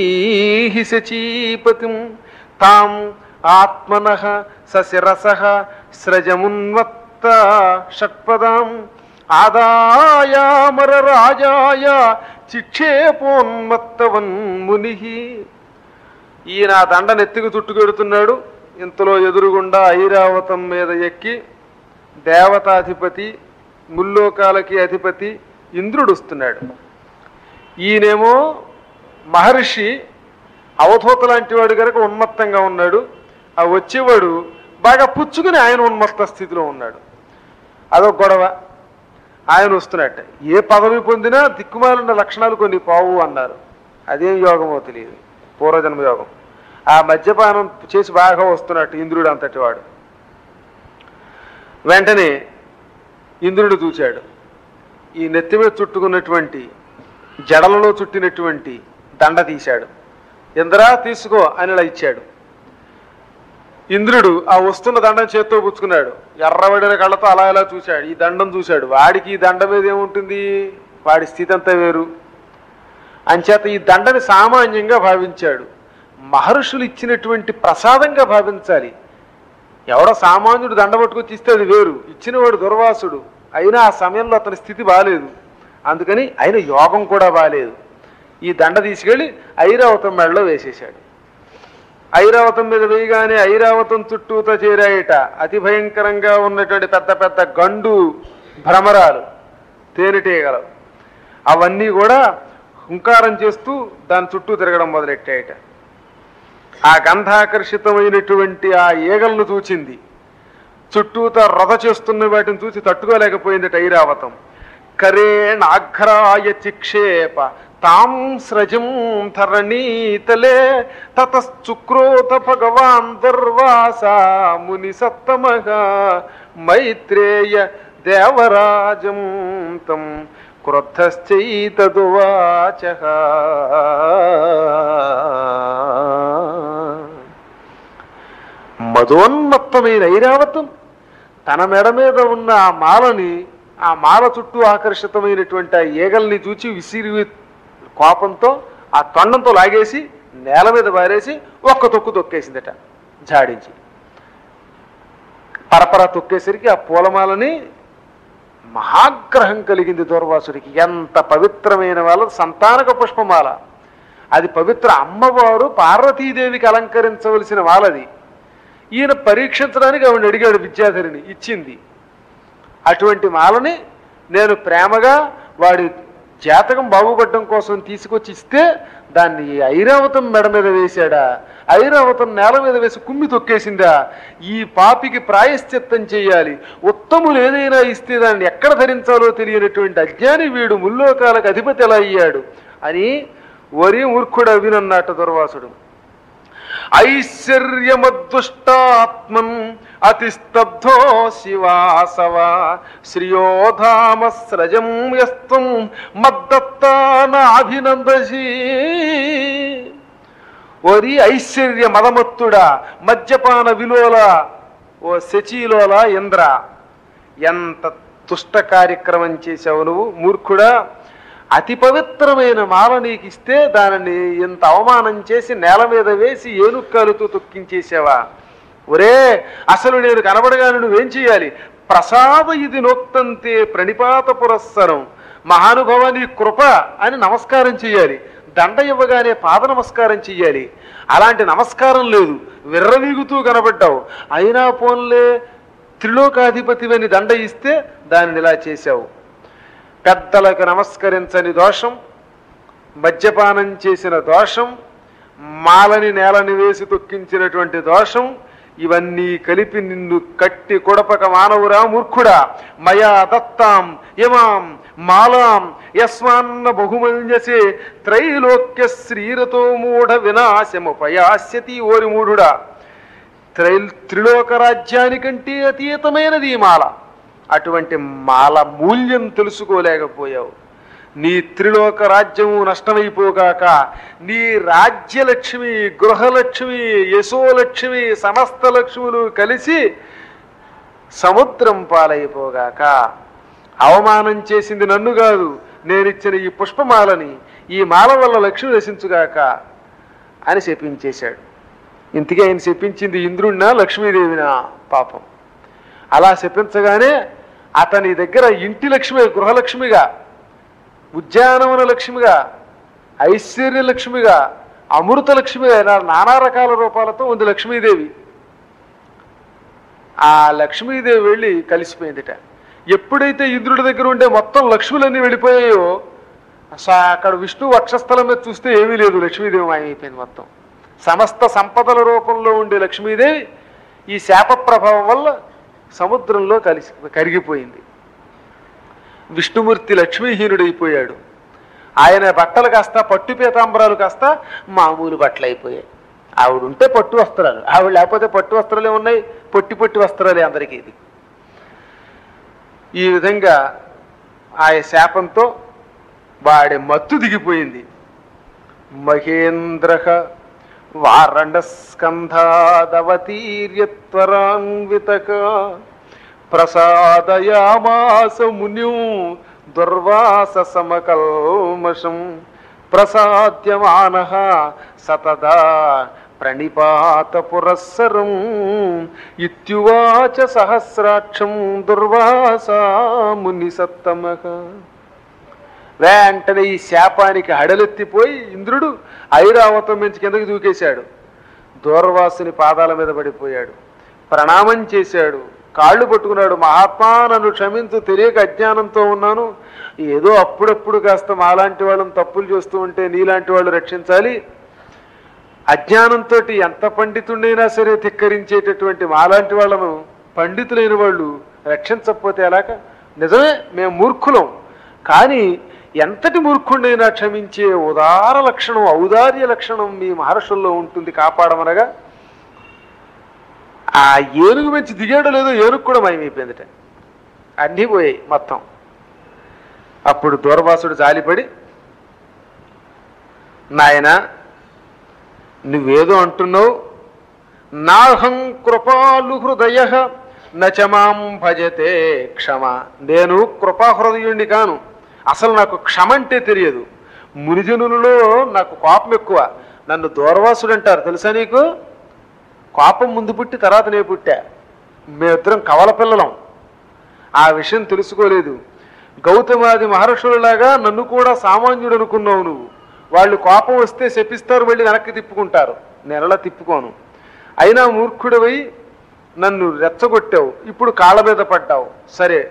శచీపతిం తాం ఆత్మన సశిరస స్రజమున్మత్త షట్పదాం ఆదాయామర రాజాయ చిక్షేపోన్మత్తవన్ ముని ఈయన ఆ దండను ఎత్తుకు చుట్టుకెడుతున్నాడు ఇంతలో ఎదురుగుండా ఐరావతం మీద ఎక్కి దేవతాధిపతి ముల్లోకాలకి అధిపతి ఇంద్రుడు వస్తున్నాడు ఈయనేమో మహర్షి అవధూత లాంటి వాడు కనుక ఉన్మత్తంగా ఉన్నాడు ఆ వచ్చేవాడు బాగా పుచ్చుకుని ఆయన ఉన్మత్త స్థితిలో ఉన్నాడు అదొక గొడవ ఆయన వస్తున్నట్ట ఏ పదవి పొందినా దిక్కుమాలిన లక్షణాలు కొన్ని పావు అన్నారు అదేం యోగమో తెలియదు పూర్వజన్మ యోగం ఆ మద్యపానం చేసి బాగా వస్తున్నట్టు ఇంద్రుడు అంతటి వాడు వెంటనే ఇంద్రుడు చూశాడు ఈ నెత్తి మీద చుట్టుకున్నటువంటి జడలలో చుట్టినటువంటి దండ తీశాడు ఇంద్రా తీసుకో అని ఇలా ఇచ్చాడు ఇంద్రుడు ఆ వస్తున్న దండం చేత్తో పుచ్చుకున్నాడు ఎర్రబడిన కళ్ళతో అలా ఇలా చూశాడు ఈ దండం చూశాడు వాడికి ఈ దండ మీద ఏముంటుంది వాడి స్థితి అంతా వేరు అంచేత ఈ దండని సామాన్యంగా భావించాడు మహర్షులు ఇచ్చినటువంటి ప్రసాదంగా భావించాలి ఎవడో సామాన్యుడు దండ పట్టుకొచ్చి ఇస్తే అది వేరు ఇచ్చినవాడు దుర్వాసుడు అయినా ఆ సమయంలో అతని స్థితి బాగాలేదు అందుకని ఆయన యోగం కూడా బాగాలేదు ఈ దండ తీసుకెళ్ళి ఐరావతం మెడలో వేసేశాడు ఐరావతం మీద వేయగానే ఐరావతం చుట్టూతో చేరాయట అతి భయంకరంగా ఉన్నటువంటి పెద్ద పెద్ద గండు భ్రమరాలు తేనెటీగలు అవన్నీ కూడా హుంకారం చేస్తూ దాని చుట్టూ తిరగడం మొదలెట్టాయట ఆ గంధాకర్షితమైనటువంటి ఆ ఈగలను చూచింది చుట్టూత రథ చేస్తున్న వాటిని చూసి తట్టుకోలేకపోయింది ఐరావతం కరేణాఘ్రాయ చిక్షేప తాం స్రజం ధరణీతలే తతశ్చుక్రోత భగవాన్ దుర్వాస ముని సత్తమగా మైత్రేయ దేవరాజం తం క్రుద్ధశ్చైతదువాచ మదోన్మత్తమైన ఐరావతం తన మెడ మీద ఉన్న ఆ మాలని ఆ మాల చుట్టూ ఆకర్షితమైనటువంటి ఆ ఈగల్ని చూచి విసిరి కోపంతో ఆ తొండంతో లాగేసి నేల మీద పారేసి ఒక్క తొక్కు తొక్కేసిందట జాడించి పరపర తొక్కేసరికి ఆ పూలమాలని మహాగ్రహం కలిగింది దూర్వాసుడికి ఎంత పవిత్రమైన వాళ్ళ సంతానక పుష్పమాల అది పవిత్ర అమ్మవారు పార్వతీదేవికి అలంకరించవలసిన మాలది ఈయన పరీక్షించడానికి ఆవిడ అడిగాడు విద్యాధరిని ఇచ్చింది అటువంటి మాలని నేను ప్రేమగా వాడి జాతకం బాగుపడడం కోసం తీసుకొచ్చి ఇస్తే దాన్ని ఐరావతం మెడ మీద వేశాడా ఐరావతం నేల మీద వేసి కుమ్మి తొక్కేసిందా ఈ పాపికి ప్రాయశ్చిత్తం చేయాలి ఉత్తములు ఏదైనా ఇస్తే దాన్ని ఎక్కడ ధరించాలో తెలియనటువంటి అజ్ఞాని వీడు ముల్లోకాలకు అధిపతి ఎలా అయ్యాడు అని వరి మూర్ఖుడు అవినన్నట్టు దుర్వాసుడు ఐశ్వర్యమద్దుష్టాత్మన్ అతిస్తబ్ధో శివాసవ శ్రియోధామ స్రజం యస్తం మద్దత్తానాభినందసి ఓరి ఐశ్వర్య మదమత్తుడా మద్యపాన విలోల ఓ శచీలోల ఇంద్ర ఎంత దుష్ట కార్యక్రమం చేశావు నువ్వు మూర్ఖుడా అతి పవిత్రమైన మాల నీకు ఇస్తే దానిని ఇంత అవమానం చేసి నేల మీద వేసి ఏనుక్కాలుతో తొక్కించేసావా ఒరే అసలు నేను కనబడగానే నువ్వేం చేయాలి ప్రసాద ఇది నోక్తంతే ప్రణిపాత పురస్సరం మహానుభవ నీ కృప అని నమస్కారం చేయాలి దండ ఇవ్వగానే పాద నమస్కారం చెయ్యాలి అలాంటి నమస్కారం లేదు విర్రవీగుతూ కనబడ్డావు అయినా పోన్లే త్రిలోకాధిపతివని దండ ఇస్తే దానిని ఇలా చేశావు పెద్దలకు నమస్కరించని దోషం మద్యపానం చేసిన దోషం మాలని నేలని వేసి తొక్కించినటువంటి దోషం ఇవన్నీ కలిపి నిన్ను కట్టి కొడపక మానవురా మూర్ఖుడా మయా దత్తాం యమాం మాలాం యస్మాన్న బహుమంజసే త్రైలోక్య శ్రీరతో మూఢ వినాశముపయాస్యతి ఓరి మూఢుడా త్రై త్రిలోక రాజ్యానికంటే అతీతమైనది ఈ మాల అటువంటి మాల మూల్యం తెలుసుకోలేకపోయావు నీ త్రిలోక రాజ్యము నష్టమైపోగాక నీ రాజ్యలక్ష్మి గృహలక్ష్మి యశోలక్ష్మి సమస్త లక్ష్ములు కలిసి సముద్రం పాలైపోగాక అవమానం చేసింది నన్ను కాదు నేనిచ్చిన ఈ పుష్పమాలని ఈ మాల వల్ల లక్ష్మి నశించుగాక అని శపించేశాడు ఇంతకీ ఆయన శపించింది ఇంద్రుడినా లక్ష్మీదేవినా పాపం అలా శపించగానే అతని దగ్గర ఇంటి లక్ష్మి గృహలక్ష్మిగా ఉద్యానవన లక్ష్మిగా ఐశ్వర్య లక్ష్మిగా అమృత లక్ష్మిగా ఇలా నానా రకాల రూపాలతో ఉంది లక్ష్మీదేవి ఆ లక్ష్మీదేవి వెళ్ళి కలిసిపోయిందిట ఎప్పుడైతే ఇంద్రుడి దగ్గర ఉండే మొత్తం లక్ష్ములన్నీ వెళ్ళిపోయాయో అసలు అక్కడ విష్ణు వక్షస్థలం మీద చూస్తే ఏమీ లేదు లక్ష్మీదేవి మాయమైపోయింది మొత్తం సమస్త సంపదల రూపంలో ఉండే లక్ష్మీదేవి ఈ శాప ప్రభావం వల్ల సముద్రంలో కలిసి కరిగిపోయింది విష్ణుమూర్తి లక్ష్మీహీనుడైపోయాడు ఆయన బట్టలు కాస్త పట్టు పీతాంబరాలు కాస్త మామూలు బట్టలు అయిపోయాయి ఆవిడ ఉంటే పట్టు వస్త్రాలు ఆవిడ లేకపోతే పట్టు వస్త్రాలే ఉన్నాయి పొట్టి పొట్టి వస్త్రాలే అందరికీ ఇది ఈ విధంగా ఆ శాపంతో వాడి మత్తు దిగిపోయింది మహేంద్ర వారణస్కంధాదవతీర్యత్వరాన్వితక ప్రసాదయామాస మునిం దుర్వాస సమకల్మషం ప్రసాద్యమాన సతదా ప్రణిపాత పురస్సరం ఇత్యువాచ సహస్రాక్షం దుర్వాసా ముని సత్తమక వెంటనే ఈ శాపానికి హడలెత్తిపోయి ఇంద్రుడు ఐరావతం మించి కిందకి దూకేశాడు దూర్వాసుని పాదాల మీద పడిపోయాడు ప్రణామం చేశాడు కాళ్ళు పట్టుకున్నాడు మహాత్మా నన్ను క్షమించు తెలియక అజ్ఞానంతో ఉన్నాను ఏదో అప్పుడప్పుడు కాస్త మాలాంటి వాళ్ళని తప్పులు చేస్తూ ఉంటే నీలాంటి వాళ్ళు రక్షించాలి అజ్ఞానంతో ఎంత పండితుడైనా సరే ధిక్కరించేటటువంటి మాలాంటి వాళ్ళను పండితులైన వాళ్ళు రక్షించకపోతే ఎలాక నిజమే మేము మూర్ఖులం కానీ ఎంతటి మూర్ఖుడైనా క్షమించే ఉదార లక్షణం ఔదార్య లక్షణం మీ మహర్షుల్లో ఉంటుంది కాపాడమనగా ఆ ఏనుగు మంచి దిగాడో లేదో ఏనుగు కూడా మాయమైపోయిందిట అన్నీ పోయాయి మొత్తం అప్పుడు దూర్వాసుడు జాలిపడి నాయనా నువ్వేదో అంటున్నావు నాహం కృపాలు హృదయ నచమాం భజతే క్షమ నేను కృపాహృదయుణ్ణి కాను అసలు నాకు క్షమ అంటే తెలియదు మునిజనులలో నాకు కోపం ఎక్కువ నన్ను దూర్వాసుడు అంటారు తెలుసా నీకు కోపం ముందు పుట్టి తర్వాత నేను పుట్టా మేమిద్దరం కవల పిల్లలం ఆ విషయం తెలుసుకోలేదు గౌతమాది మహర్షులలాగా నన్ను కూడా సామాన్యుడు అనుకున్నావు నువ్వు వాళ్ళు కోపం వస్తే శపిస్తారు మళ్ళీ వెనక్కి తిప్పుకుంటారు నేను అలా తిప్పుకోను అయినా మూర్ఖుడివై నన్ను రెచ్చగొట్టావు ఇప్పుడు కాళ్ళ మీద పడ్డావు సరే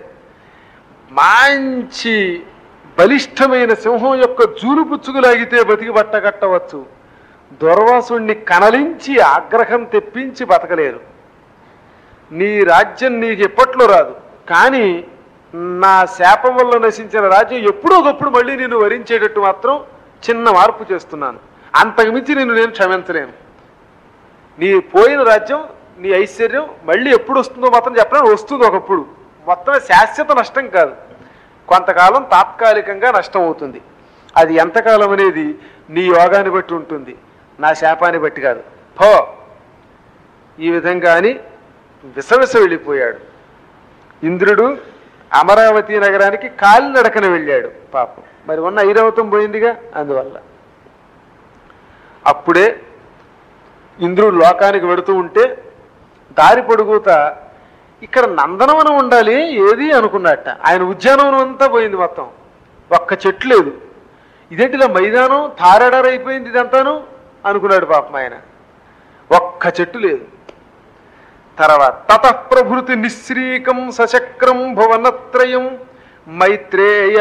మంచి బలిష్టమైన సింహం యొక్క జూలు పుచ్చుకులాగితే బతికి బట్టగట్టవచ్చు దుర్వాసుణ్ణి కనలించి ఆగ్రహం తెప్పించి బతకలేరు నీ రాజ్యం నీకు ఎప్పట్లో రాదు కానీ నా శాపం వల్ల నశించిన రాజ్యం ఎప్పుడో ఒకప్పుడు మళ్ళీ నేను వరించేటట్టు మాత్రం చిన్న మార్పు చేస్తున్నాను అంతకుమించి నిన్ను నేను క్షమించలేను నీ పోయిన రాజ్యం నీ ఐశ్వర్యం మళ్ళీ ఎప్పుడు వస్తుందో మాత్రం చెప్పడం వస్తుంది ఒకప్పుడు మొత్తం శాశ్వత నష్టం కాదు కొంతకాలం తాత్కాలికంగా నష్టం అవుతుంది అది ఎంతకాలం అనేది నీ యోగాన్ని బట్టి ఉంటుంది నా శాపాన్ని బట్టి కాదు పో ఈ విధంగా అని విసవిస వెళ్ళిపోయాడు ఇంద్రుడు అమరావతి నగరానికి కాలినడకన వెళ్ళాడు పాపం మరి ఉన్న ఐరావతం పోయిందిగా అందువల్ల అప్పుడే ఇంద్రుడు లోకానికి వెడుతూ ఉంటే దారి పొడుగుతా ఇక్కడ నందనవనం ఉండాలి ఏది అనుకున్నట్ట ఆయన ఉద్యానవనం అంతా పోయింది మొత్తం ఒక్క చెట్టు లేదు ఇదేంటి ఇలా మైదానం తారాడారైపోయింది ఇదంతాను అనుకున్నాడు పాపం ఆయన ఒక్క చెట్టు లేదు తర్వాత తత ప్రభృతి నిశ్రీకం సచక్రం భువనత్రయం మైత్రేయ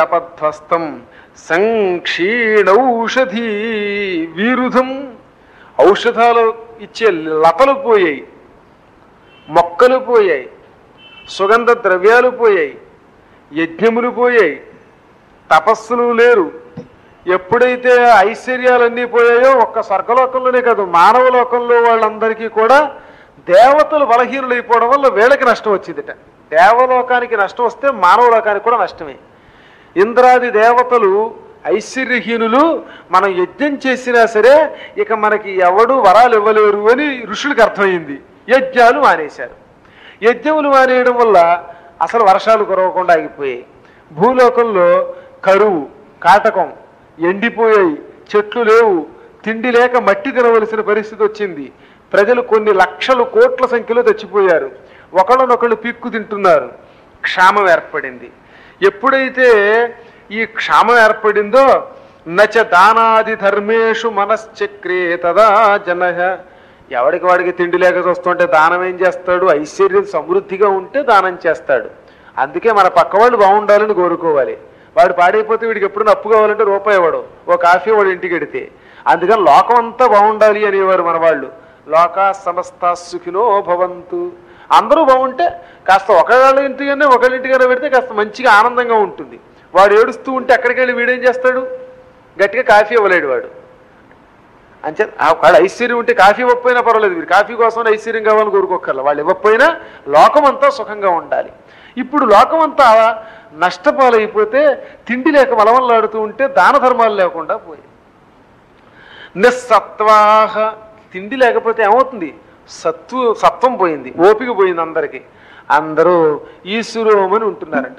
ఆసీదపధ్వస్తం సంక్షీణౌషధీ వీరుధం ఔషధాలు ఇచ్చే లతలు పోయాయి మొక్కలు పోయాయి సుగంధ ద్రవ్యాలు పోయాయి యజ్ఞములు పోయాయి తపస్సులు లేరు ఎప్పుడైతే ఐశ్వర్యాలన్నీ పోయాయో ఒక్క స్వర్గలోకంలోనే కాదు మానవ లోకంలో వాళ్ళందరికీ కూడా దేవతలు బలహీనులైపోవడం వల్ల వీళ్ళకి నష్టం వచ్చిందిట దేవలోకానికి నష్టం వస్తే మానవ లోకానికి కూడా నష్టమే ఇంద్రాది దేవతలు ఐశ్వర్యహీనులు మనం యజ్ఞం చేసినా సరే ఇక మనకి ఎవడు వరాలు ఇవ్వలేరు అని ఋషులకు అర్థమైంది యజ్ఞాలు మానేశారు యజ్ఞములు మానేయడం వల్ల అసలు వర్షాలు కురవకుండా ఆగిపోయాయి భూలోకంలో కరువు కాటకం ఎండిపోయాయి చెట్లు లేవు తిండి లేక మట్టి తినవలసిన పరిస్థితి వచ్చింది ప్రజలు కొన్ని లక్షలు కోట్ల సంఖ్యలో చచ్చిపోయారు ఒకళ్ళనొకళ్ళు పిక్కు తింటున్నారు క్షామం ఏర్పడింది ఎప్పుడైతే ఈ క్షామం ఏర్పడిందో నచ దానాది ధర్మేషు మనశ్చక్రే తదా జన ఎవడికి వాడికి తిండి లేక చూస్తుంటే దానం ఏం చేస్తాడు ఐశ్వర్యం సమృద్ధిగా ఉంటే దానం చేస్తాడు అందుకే మన పక్క వాళ్ళు బాగుండాలని కోరుకోవాలి వాడు పాడైపోతే వీడికి ఎప్పుడు అప్పు కావాలంటే రూపాయి ఇవ్వడు ఓ కాఫీ వాడు ఇంటికి ఎడితే అందుకని లోకం అంతా బాగుండాలి అనేవారు మన వాళ్ళు లోకా సమస్త సుఖినో భవంతు అందరూ బాగుంటే కాస్త ఒకళ్ళ ఇంటికనే ఒకళ్ళ ఇంటికైనా పెడితే కాస్త మంచిగా ఆనందంగా ఉంటుంది వాడు ఏడుస్తూ ఉంటే ఎక్కడికి వెళ్ళి వీడేం చేస్తాడు గట్టిగా కాఫీ ఇవ్వలేడు వాడు అంతే వాళ్ళు ఐశ్వర్యం ఉంటే కాఫీ ఇవ్వకపోయినా పర్వాలేదు మీరు కాఫీ కోసం ఐశ్వర్యం కావాలని కోరుకోకర్ల వాళ్ళు ఇవ్వకపోయినా లోకం అంతా సుఖంగా ఉండాలి ఇప్పుడు లోకం అంతా నష్టపాలైపోతే తిండి లేక వలవల్లాడుతూ ఉంటే దాన ధర్మాలు లేకుండా పోయి నిస్సత్వాహ తిండి లేకపోతే ఏమవుతుంది సత్వ సత్వం పోయింది ఓపిక పోయింది అందరికీ అందరూ ఈశ్వరోమని ఉంటున్నారట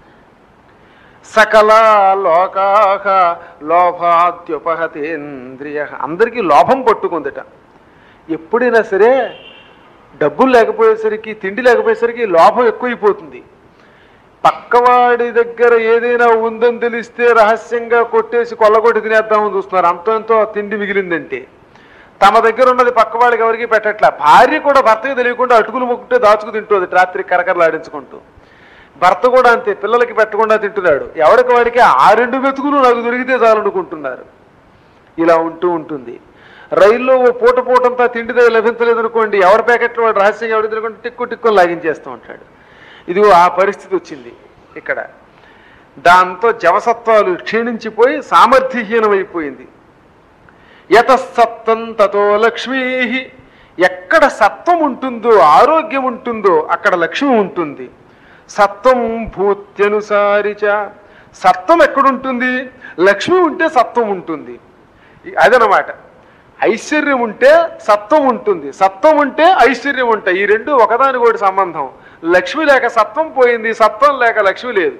సకల లోకాహ లోభాద్యుపహతేంద్రియ అందరికీ లోభం పట్టుకుందట ఎప్పుడైనా సరే డబ్బులు లేకపోయేసరికి తిండి లేకపోయేసరికి లోభం ఎక్కువైపోతుంది పక్కవాడి దగ్గర ఏదైనా ఉందని తెలిస్తే రహస్యంగా కొట్టేసి కొల్లగొట్టి తినేద్దామని చూస్తున్నారు అంతో ఎంతో తిండి మిగిలిందంటే తమ దగ్గర ఉన్నది పక్కవాడికి ఎవరికి పెట్టట్లా భార్య కూడా భర్తకి తెలియకుండా అటుకులు మొక్కుంటే దాచుకు తింటుంది రాత్రి కరకరలాడించుకుంటూ భర్త కూడా అంతే పిల్లలకి పెట్టకుండా తింటున్నాడు ఎవరికి వాడికి ఆ రెండు మెతుకులు నాకు దొరికితే చాలనుకుంటున్నారు ఇలా ఉంటూ ఉంటుంది రైల్లో ఓ పూట పూటంతా తిండి దగ్గర లభించలేదు అనుకోండి ఎవరి ప్యాకెట్లో వాడు రహస్యంగా ఎవరికి తెలియకుండా టిక్కు టిక్కు లాగించేస్తూ ఉంటాడు ఇదిగో ఆ పరిస్థితి వచ్చింది ఇక్కడ దాంతో జవసత్వాలు క్షీణించిపోయి సామర్థ్యహీనమైపోయింది యత సత్వం తతో లక్ష్మీ ఎక్కడ సత్వం ఉంటుందో ఆరోగ్యం ఉంటుందో అక్కడ లక్ష్మి ఉంటుంది సత్వం భూత్యనుసారిచ సత్వం ఎక్కడుంటుంది లక్ష్మి ఉంటే సత్వం ఉంటుంది ఇ- అదనమాట ఐశ్వర్యం ఉంటే సత్వం ఉంటుంది సత్వం ఉంటే ఐశ్వర్యం ఉంటాయి ఈ రెండు ఒకదానికొకటి సంబంధం లక్ష్మి లేక సత్వం పోయింది సత్వం లేక లక్ష్మి లేదు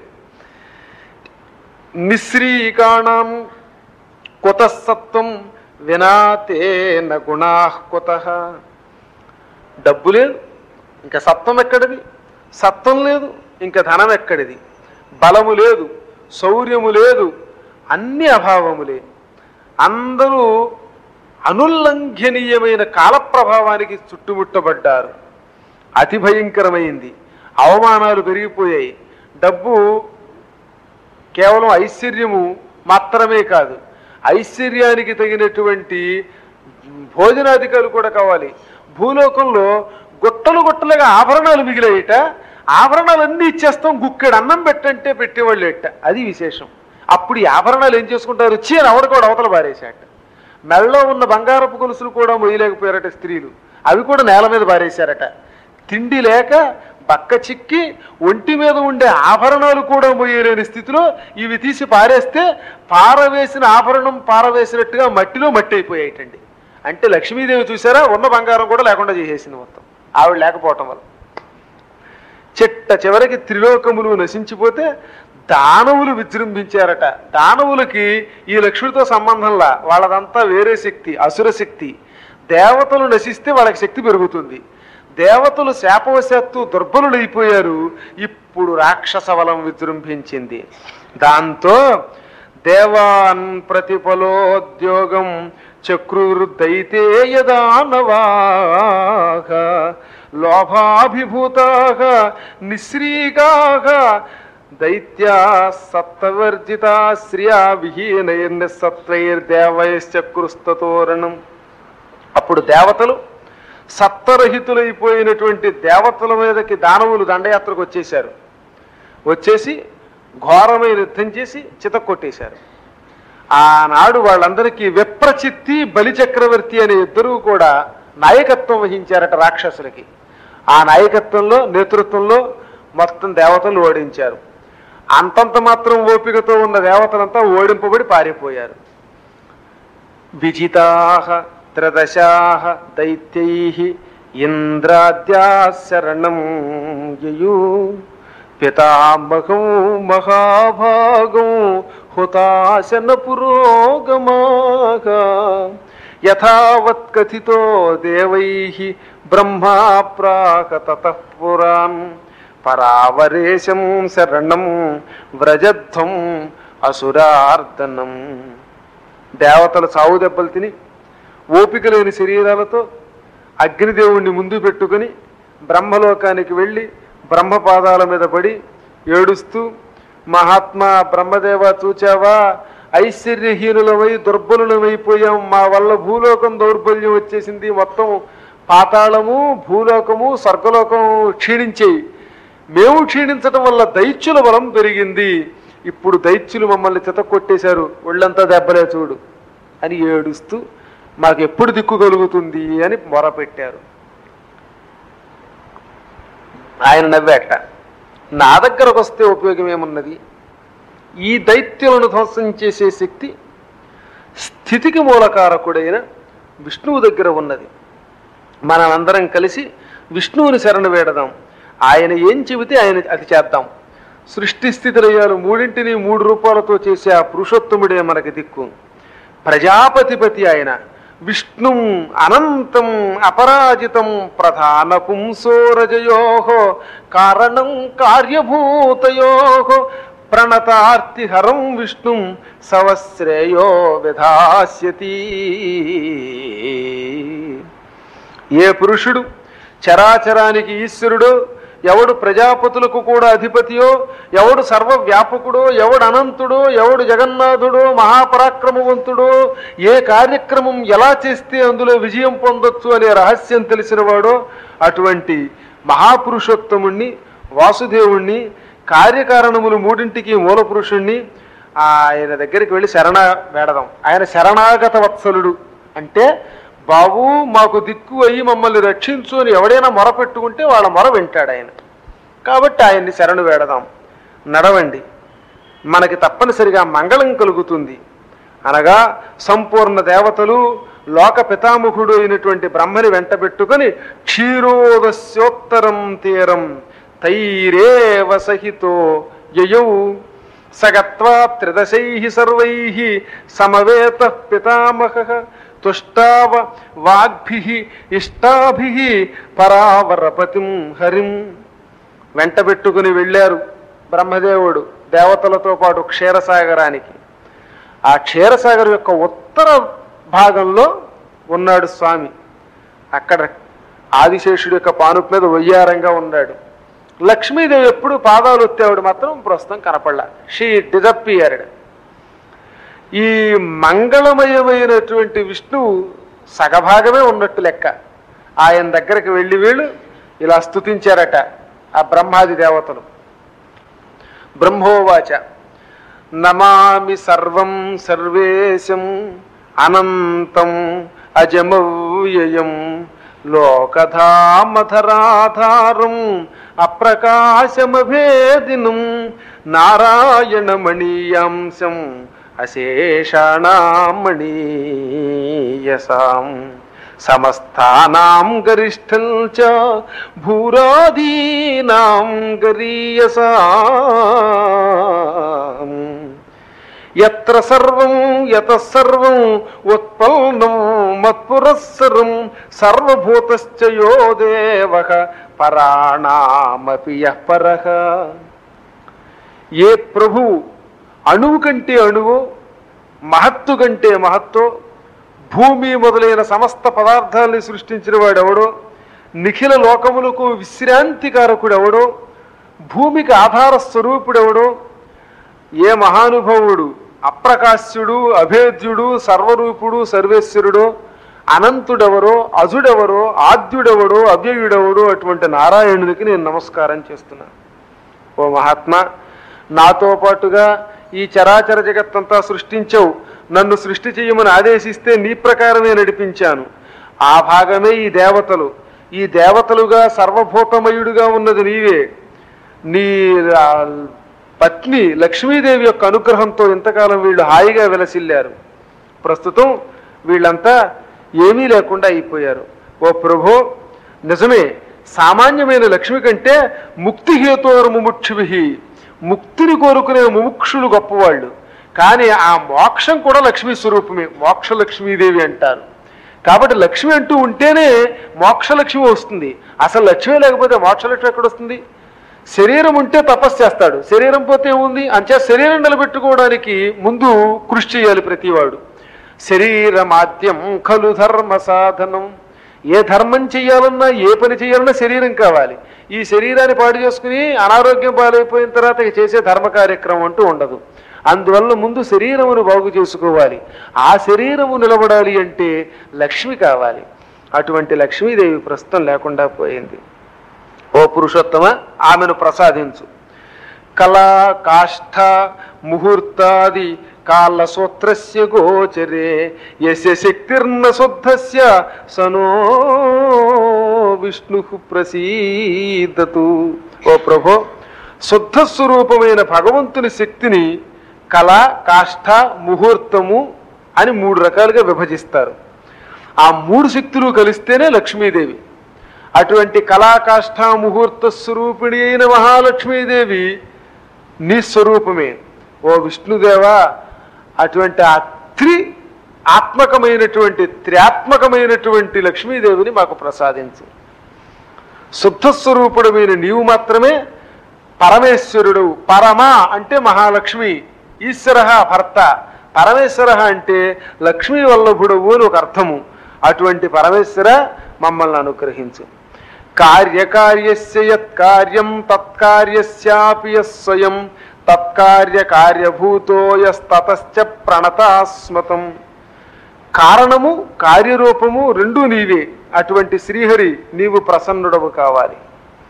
నిశ్రీకాణం కుత సత్వం వినాతేన గుణా కుత డబ్బు లేదు ఇంకా సత్వం ఎక్కడిది సత్వం లేదు ఇంకా ధనం ఎక్కడిది బలము లేదు శౌర్యము లేదు అన్ని అభావములే అందరూ అనుల్లంఘనీయమైన కాలప్రభావానికి చుట్టుముట్టబడ్డారు అతి భయంకరమైంది అవమానాలు పెరిగిపోయాయి డబ్బు కేవలం ఐశ్వర్యము మాత్రమే కాదు ఐశ్వర్యానికి తగినటువంటి భోజనాధికారులు కూడా కావాలి భూలోకంలో గుట్టలు గుట్టలుగా ఆభరణాలు మిగిలాయిట ఆభరణాలన్నీ ఇచ్చేస్తాం గుక్కెడు అన్నం పెట్టంటే పెట్టేవాళ్ళు ఎట్ట అది విశేషం అప్పుడు ఈ ఆభరణాలు ఏం చేసుకుంటారు చీర ఆవిడ కూడా అవతల పారేశాట మెళ్ళలో ఉన్న బంగారపు గొలుసులు కూడా మొయ్యలేకపోయారట స్త్రీలు అవి కూడా నేల మీద పారేశారట తిండి లేక బక్క చిక్కి ఒంటి మీద ఉండే ఆభరణాలు కూడా మొయ్యలేని స్థితిలో ఇవి తీసి పారేస్తే పారవేసిన ఆభరణం పారవేసినట్టుగా మట్టిలో మట్టి అయిపోయాయిటండి అంటే లక్ష్మీదేవి చూసారా ఉన్న బంగారం కూడా లేకుండా చేసేసింది మొత్తం ఆవిడ లేకపోవటం వల్ల చిట్ట చివరికి త్రిలోకములు నశించిపోతే దానవులు విజృంభించారట దానవులకి ఈ లక్ష్మితో సంబంధంలా వాళ్ళదంతా వేరే శక్తి అసుర శక్తి దేవతలు నశిస్తే వాళ్ళకి శక్తి పెరుగుతుంది దేవతలు శాపవశాత్తు దుర్బలులైపోయారు ఇప్పుడు రాక్షస బలం విజృంభించింది దాంతో దేవాన్ ప్రతిఫలోద్యోగం చక్రుర్దైతే యదానవాహ లోభాభిభూతాః నిశ్రీకాః దైత్యా సప్తవర్జితా శ్రియా విహీనైర్నిస్సత్వైర్దేవైశ్చక్రుస్తతోరణం అప్పుడు దేవతలు సత్వరహితులైపోయినటువంటి దేవతల మీదకి దానవులు దండయాత్రకు వచ్చేశారు వచ్చేసి ఘోరమైన యుద్ధం చేసి చితక్కొట్టేశారు ఆనాడు వాళ్ళందరికీ విప్రచిత్తి బలిచక్రవర్తి అనే ఇద్దరూ కూడా నాయకత్వం వహించారట రాక్షసులకి ఆ నాయకత్వంలో నేతృత్వంలో మొత్తం దేవతలు ఓడించారు అంతంత మాత్రం ఓపికతో ఉన్న దేవతలంతా ఓడింపబడి పారిపోయారు విజితా త్రదశాహ దైత్యై ఇంద్రాద్యా శరణం యయు పితామహం మహాభాగం హుతాశన పురోగమాగా యథావత్ కథితో దేవై బ్రహ్మా ప్రాక తతః పురాన్ పరావరేశం శరణం వ్రజధ్వం అసురార్దనం దేవతలు సావు దెబ్బలు తిని ఓపిక లేని శరీరాలతో అగ్నిదేవుణ్ణి ముందు పెట్టుకుని బ్రహ్మలోకానికి వెళ్ళి బ్రహ్మపాదాల మీద పడి ఏడుస్తూ మహాత్మా బ్రహ్మదేవ చూచావా ఐశ్వర్యహీనులమై దుర్బలులమైపోయాం మా వల్ల భూలోకం దౌర్బల్యం వచ్చేసింది మొత్తం పాతాళము భూలోకము స్వర్గలోకము క్షీణించేయి మేము క్షీణించడం వల్ల దైత్యుల బలం పెరిగింది ఇప్పుడు దైత్యులు మమ్మల్ని చితక్కొట్టేశారు ఒళ్ళంతా దెబ్బలే చూడు అని ఏడుస్తూ మాకు ఎప్పుడు దిక్కు కలుగుతుంది అని మొరపెట్టారు ఆయన నవ్వాట నా దగ్గరకు వస్తే ఉపయోగం ఏమున్నది ఈ దైత్యులను ధ్వంసం చేసే శక్తి స్థితికి మూలకారకుడైన విష్ణువు దగ్గర ఉన్నది మనమందరం కలిసి విష్ణువుని శరణు వేడదాం ఆయన ఏం చెబితే ఆయన అది చేద్దాం సృష్టి స్థితి లయాలు మూడింటిని మూడు రూపాలతో చేసే ఆ పురుషోత్తముడే మనకి దిక్కు ప్రజాపతిపతి ఆయన విష్ణు అనంతం అపరాజితం ప్రధాన పుంసోరజయో కారణం కార్యభూతయో ప్రణతార్తిహరం విష్ణు సవశ్రేయో విధాస్యతి ఏ పురుషుడు చరాచరానికి ఈశ్వరుడో ఎవడు ప్రజాపతులకు కూడా అధిపతియో ఎవడు సర్వవ్యాపకుడో ఎవడు అనంతుడో ఎవడు జగన్నాథుడో మహాపరాక్రమవంతుడో ఏ కార్యక్రమం ఎలా చేస్తే అందులో విజయం పొందొచ్చు అనే రహస్యం తెలిసినవాడో అటువంటి మహాపురుషోత్తముణ్ణి వాసుదేవుణ్ణి కార్యకారణములు మూడింటికి మూల పురుషుణ్ణి ఆయన దగ్గరికి వెళ్ళి శరణ వేడదాం ఆయన శరణాగత వత్సలుడు అంటే బాబు మాకు దిక్కు అయ్యి మమ్మల్ని రక్షించు అని ఎవడైనా మొర పెట్టుకుంటే వాళ్ళ మొర వింటాడు ఆయన కాబట్టి ఆయన్ని శరణు వేడదాం నడవండి మనకి తప్పనిసరిగా మంగళం కలుగుతుంది అనగా సంపూర్ణ దేవతలు లోక పితాముఖుడు అయినటువంటి బ్రహ్మని వెంటబెట్టుకొని క్షీరోదస్యోత్తరం తీరం తైరేవ సహితో యయౌ సగత్వా త్రిదశై సర్వై సమవేత పితామహ తుష్టావ వాగ్భి ఇష్టాభి పరావరపతిం హరిం వెంటబెట్టుకుని వెళ్ళారు బ్రహ్మదేవుడు దేవతలతో పాటు క్షీరసాగరానికి ఆ క్షీరసాగర్ యొక్క ఉత్తర భాగంలో ఉన్నాడు స్వామి అక్కడ ఆదిశేషుడి యొక్క పానుపు మీద వయ్యారంగా ఉన్నాడు లక్ష్మీదేవి ఎప్పుడు పాదాలు ఒత్తేవాడు మాత్రం ప్రస్తుతం కనపడలా షీ డిజప్పియర్డ్ ఈ మంగళమయమైనటువంటి విష్ణువు సగభాగమే ఉన్నట్టు లెక్క ఆయన దగ్గరికి వెళ్ళి వీళ్ళు ఇలా స్తుతించారట ఆ బ్రహ్మాది దేవతలు బ్రహ్మోవాచ నమామి సర్వం సర్వేశం అనంతం అజమవ్యయం లోకధామధరాధారం అప్రకాశమభేదినం నారాయణమణీయాంశం అశేషాణామణీయసాం సమస్తానాం గరిష్టం చ భూరాధీనాం గరీయసాం ఎత్ర సర్వం యత సర్వం ఉత్పన్నం మత్పురస్సరం సర్వభూతశ్చ యో దేవ పరాణామపి యః పరః ఏ ప్రభు అణువు కంటే అణువు మహత్తు కంటే మహత్తో భూమి మొదలైన సమస్త పదార్థాల్ని సృష్టించిన వాడెవడో నిఖిల లోకములకు విశ్రాంతికారకుడెవడో భూమికి ఆధార స్వరూపుడెవడో ఏ మహానుభావుడు అప్రకాశ్యుడు అభేద్యుడు సర్వరూపుడు సర్వేశ్వరుడు అనంతుడెవరో అజుడెవరో ఆద్యుడెవడో అవ్యయుడెవడో అటువంటి నారాయణుడికి నేను నమస్కారం చేస్తున్నాను ఓ మహాత్మా నాతో పాటుగా ఈ చరాచర జగత్తంతా సృష్టించవు నన్ను సృష్టి చేయమని ఆదేశిస్తే నీ ప్రకారమే నడిపించాను ఆ భాగమే ఈ దేవతలు ఈ దేవతలుగా సర్వభూతమయుడుగా ఉన్నది నీవే నీ ఆ, పత్ని లక్ష్మీదేవి యొక్క అనుగ్రహంతో ఇంతకాలం వీళ్ళు హాయిగా విలసిల్లారు ప్రస్తుతం వీళ్ళంతా ఏమీ లేకుండా అయిపోయారు ఓ ప్రభో నిజమే సామాన్యమైన లక్ష్మి కంటే ముక్తి హేతోరు ముముక్షుభి ముక్తిని కోరుకునే ముముక్షులు గొప్పవాళ్ళు కానీ ఆ మోక్షం కూడా లక్ష్మీ స్వరూపమే మోక్ష లక్ష్మీదేవి అంటారు కాబట్టి లక్ష్మి అంటూ ఉంటేనే మోక్షలక్ష్మి వస్తుంది అసలు లక్ష్మి లేకపోతే మోక్షలక్ష్మి ఎక్కడ వస్తుంది శరీరం ఉంటే తపస్సు చేస్తాడు శరీరం పోతే ఏముంది అంచే శరీరం నిలబెట్టుకోవడానికి ముందు కృషి చేయాలి ప్రతివాడు శరీరమాద్యం ఖలు ధర్మ సాధనం ఏ ధర్మం చేయాలన్నా ఏ పని చేయాలన్నా శరీరం కావాలి ఈ శరీరాన్ని పాడు చేసుకుని అనారోగ్యం పాలైపోయిన తర్వాత ఇక చేసే ధర్మ కార్యక్రమం అంటూ ఉండదు అందువల్ల ముందు శరీరమును బాగు చేసుకోవాలి ఆ శరీరము నిలబడాలి అంటే లక్ష్మి కావాలి అటువంటి లక్ష్మీదేవి ప్రస్తుతం లేకుండా పోయింది ఓ పురుషోత్తమ ఆమెను ప్రసాదించు కళా కాష్ఠ ముహూర్తాది కాళ్ళ సూత్రస్య గోచరే యస్య శక్తిర్న శుద్ధస్య సనో విష్ణు ప్రసీదతు ఓ ప్రభో శుద్ధ స్వరూపమైన భగవంతుని శక్తిని కళ కాష్ఠ ముహూర్తము అని మూడు రకాలుగా విభజిస్తారు ఆ మూడు శక్తులు కలిస్తేనే లక్ష్మీదేవి అటువంటి కళాకాష్ఠ ముహూర్త స్వరూపిణి అయిన మహాలక్ష్మీదేవి నీ స్వరూపమే ఓ విష్ణుదేవా అటువంటి ఆ త్రి ఆత్మకమైనటువంటి త్రియాత్మకమైనటువంటి లక్ష్మీదేవిని మాకు ప్రసాదించు శుద్ధ స్వరూపుడమైన నీవు మాత్రమే పరమేశ్వరుడు పరమ అంటే మహాలక్ష్మి ఈశ్వర భర్త పరమేశ్వర అంటే లక్ష్మీ వల్లభుడవు అని ఒక అర్థము అటువంటి పరమేశ్వర మమ్మల్ని అనుగ్రహించు కార్యకార్యస్య యత్కార్యం తత్కార్యస్యాపి యః స్వయం తత్కార్య కార్యభూతో యస్తతశ్చ ప్రణతాస్మతం కారణము కార్యరూపము రెండూ నీవే అటువంటి శ్రీహరి నీవు ప్రసన్నుడవు కావాలి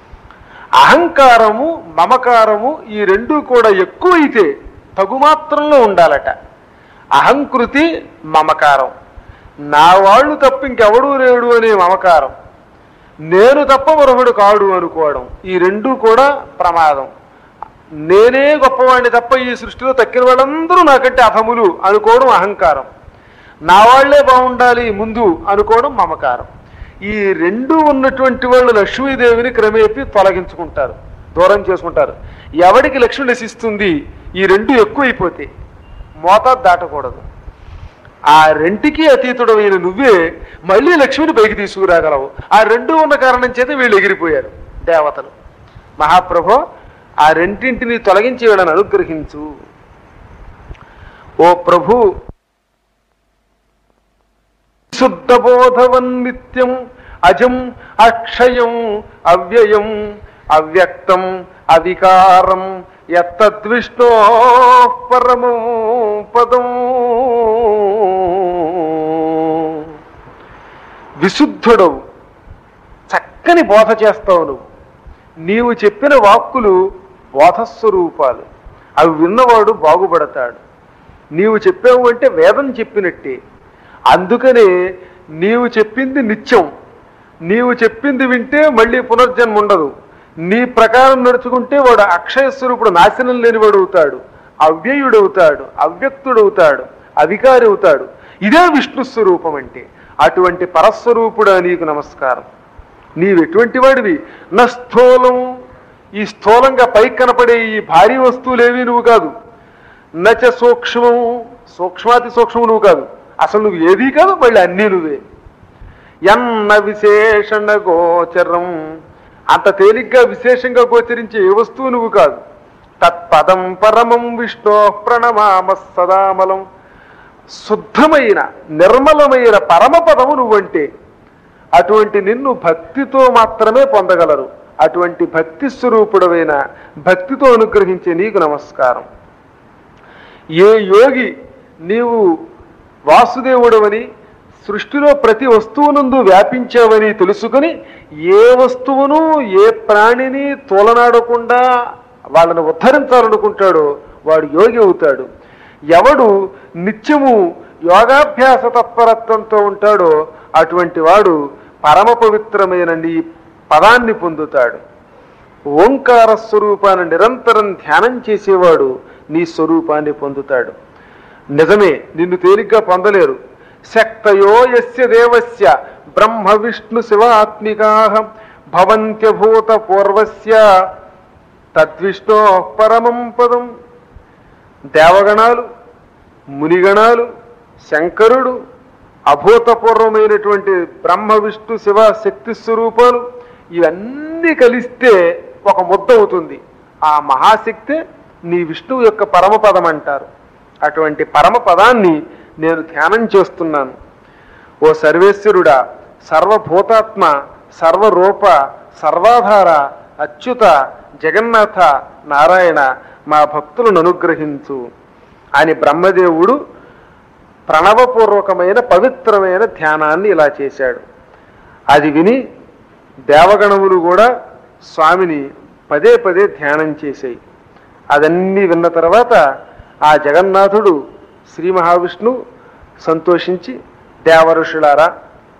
అహంకారము మమకారము ఈ రెండూ కూడా ఎక్కువైతే తగుమాత్రంలో ఉండాలట అహంకృతి మమకారం నా వాళ్ళు తప్ప ఇంకెవడూ లేడు అనే మమకారం నేను తప్ప మరొకడు కాడు అనుకోవడం ఈ రెండూ కూడా ప్రమాదం నేనే గొప్పవాడిని తప్ప ఈ సృష్టిలో తక్కిన వాళ్ళందరూ నాకంటే అధములు అనుకోవడం అహంకారం నా వాళ్లే బాగుండాలి ముందు అనుకోవడం మమకారం ఈ రెండు ఉన్నటువంటి వాళ్ళు లక్ష్మీదేవిని క్రమేపీ తొలగించుకుంటారు దూరం చేసుకుంటారు ఎవడికి లక్ష్మి నశిస్తుంది ఈ రెండు ఎక్కువైపోతే మోత దాటకూడదు ఆ రెంటికి అతీతుడమైన నువ్వే మళ్ళీ లక్ష్మిని పైకి తీసుకురాగలవు ఆ రెండు ఉన్న కారణం చేత వీళ్ళు ఎగిరిపోయారు దేవతలు మహాప్రభో ఆ రెంటింటిని తొలగించి వీళ్ళని అనుగ్రహించు ఓ ప్రభు శుద్ధబోధవన్ నిత్యం అజం అక్షయం అవ్యయం అవ్యక్తం అవికారం ఎత్తద్విష్ణో పరమం పదం విశుద్ధుడవు చక్కని బోధ చేస్తావు నువ్వు నీవు చెప్పిన వాక్కులు బోధస్వరూపాలు అవి విన్నవాడు బాగుపడతాడు నీవు చెప్పావు అంటే వేదం చెప్పినట్టే అందుకనే నీవు చెప్పింది నిత్యం నీవు చెప్పింది వింటే మళ్ళీ పునర్జన్మ ఉండదు నీ ప్రకారం నడుచుకుంటే వాడు అక్షయ స్వరూపుడు నాశనం లేనివాడు అవుతాడు అవ్యయుడవుతాడు అవ్యక్తుడవుతాడు అధికారి అవుతాడు ఇదే విష్ణు స్వరూపం అంటే అటువంటి పరస్వరూపుడా నీకు నమస్కారం నీవెటువంటి వాడివి నా స్థూలం ఈ స్థూలంగా పైకి కనపడే ఈ భారీ వస్తువులేవి నువ్వు కాదు నచ సూక్ష్మం సూక్ష్మాతి సూక్ష్మం నువ్వు కాదు అసలు నువ్వు ఏదీ కాదు మళ్ళీ అన్నీ నువ్వే ఎన్న విశేషణ గోచరం అంత తేలిగ్గా విశేషంగా గోచరించే ఏ వస్తువు నువ్వు కాదు తత్పదం పరమం విష్ణో ప్రణమామ సదామలం శుద్ధమైన నిర్మలమైన పరమపదము నువ్వంటే అటువంటి నిన్ను భక్తితో మాత్రమే పొందగలరు అటువంటి భక్తి స్వరూపుడమైన భక్తితో అనుగ్రహించే నీకు నమస్కారం ఏ యోగి నీవు వాసుదేవుడవని సృష్టిలో ప్రతి వస్తువునందు వ్యాపించావని తెలుసుకుని ఏ వస్తువును ఏ ప్రాణిని తోలనాడకుండా వాళ్ళని ఉద్ధరించాలనుకుంటాడో వాడు యోగి అవుతాడు ఎవడు నిత్యము యోగాభ్యాస తత్పరత్వంతో ఉంటాడో అటువంటి వాడు పరమ పవిత్రమైన నీ పదాన్ని పొందుతాడు ఓంకార స్వరూపాన్ని నిరంతరం ధ్యానం చేసేవాడు నీ స్వరూపాన్ని పొందుతాడు నిజమే నిన్ను తేలిగ్గా పొందలేరు శక్తయో యస్య దేవస్య బ్రహ్మ విష్ణు శివాత్మికా భవంత్యభూత పూర్వస్య తద్విష్ణో పరమం పదం దేవగణాలు మునిగణాలు శంకరుడు అభూతపూర్వమైనటువంటి బ్రహ్మ విష్ణు శివ శక్తి స్వరూపాలు ఇవన్నీ కలిస్తే ఒక ముద్ద అవుతుంది ఆ మహాశక్తి నీ విష్ణువు యొక్క పరమపదం అంటారు అటువంటి పరమపదాన్ని నేను ధ్యానం చేస్తున్నాను ఓ సర్వేశ్వరుడా సర్వభూతాత్మ సర్వరూప సర్వాధార అచ్యుత జగన్నాథ నారాయణ మా భక్తులను అనుగ్రహించు అని బ్రహ్మదేవుడు ప్రణవపూర్వకమైన పవిత్రమైన ధ్యానాన్ని ఇలా చేశాడు అది విని దేవగణములు కూడా స్వామిని పదే పదే ధ్యానం చేశాయి అదన్నీ విన్న తర్వాత ఆ జగన్నాథుడు శ్రీ మహావిష్ణు సంతోషించి దేవఋషులారా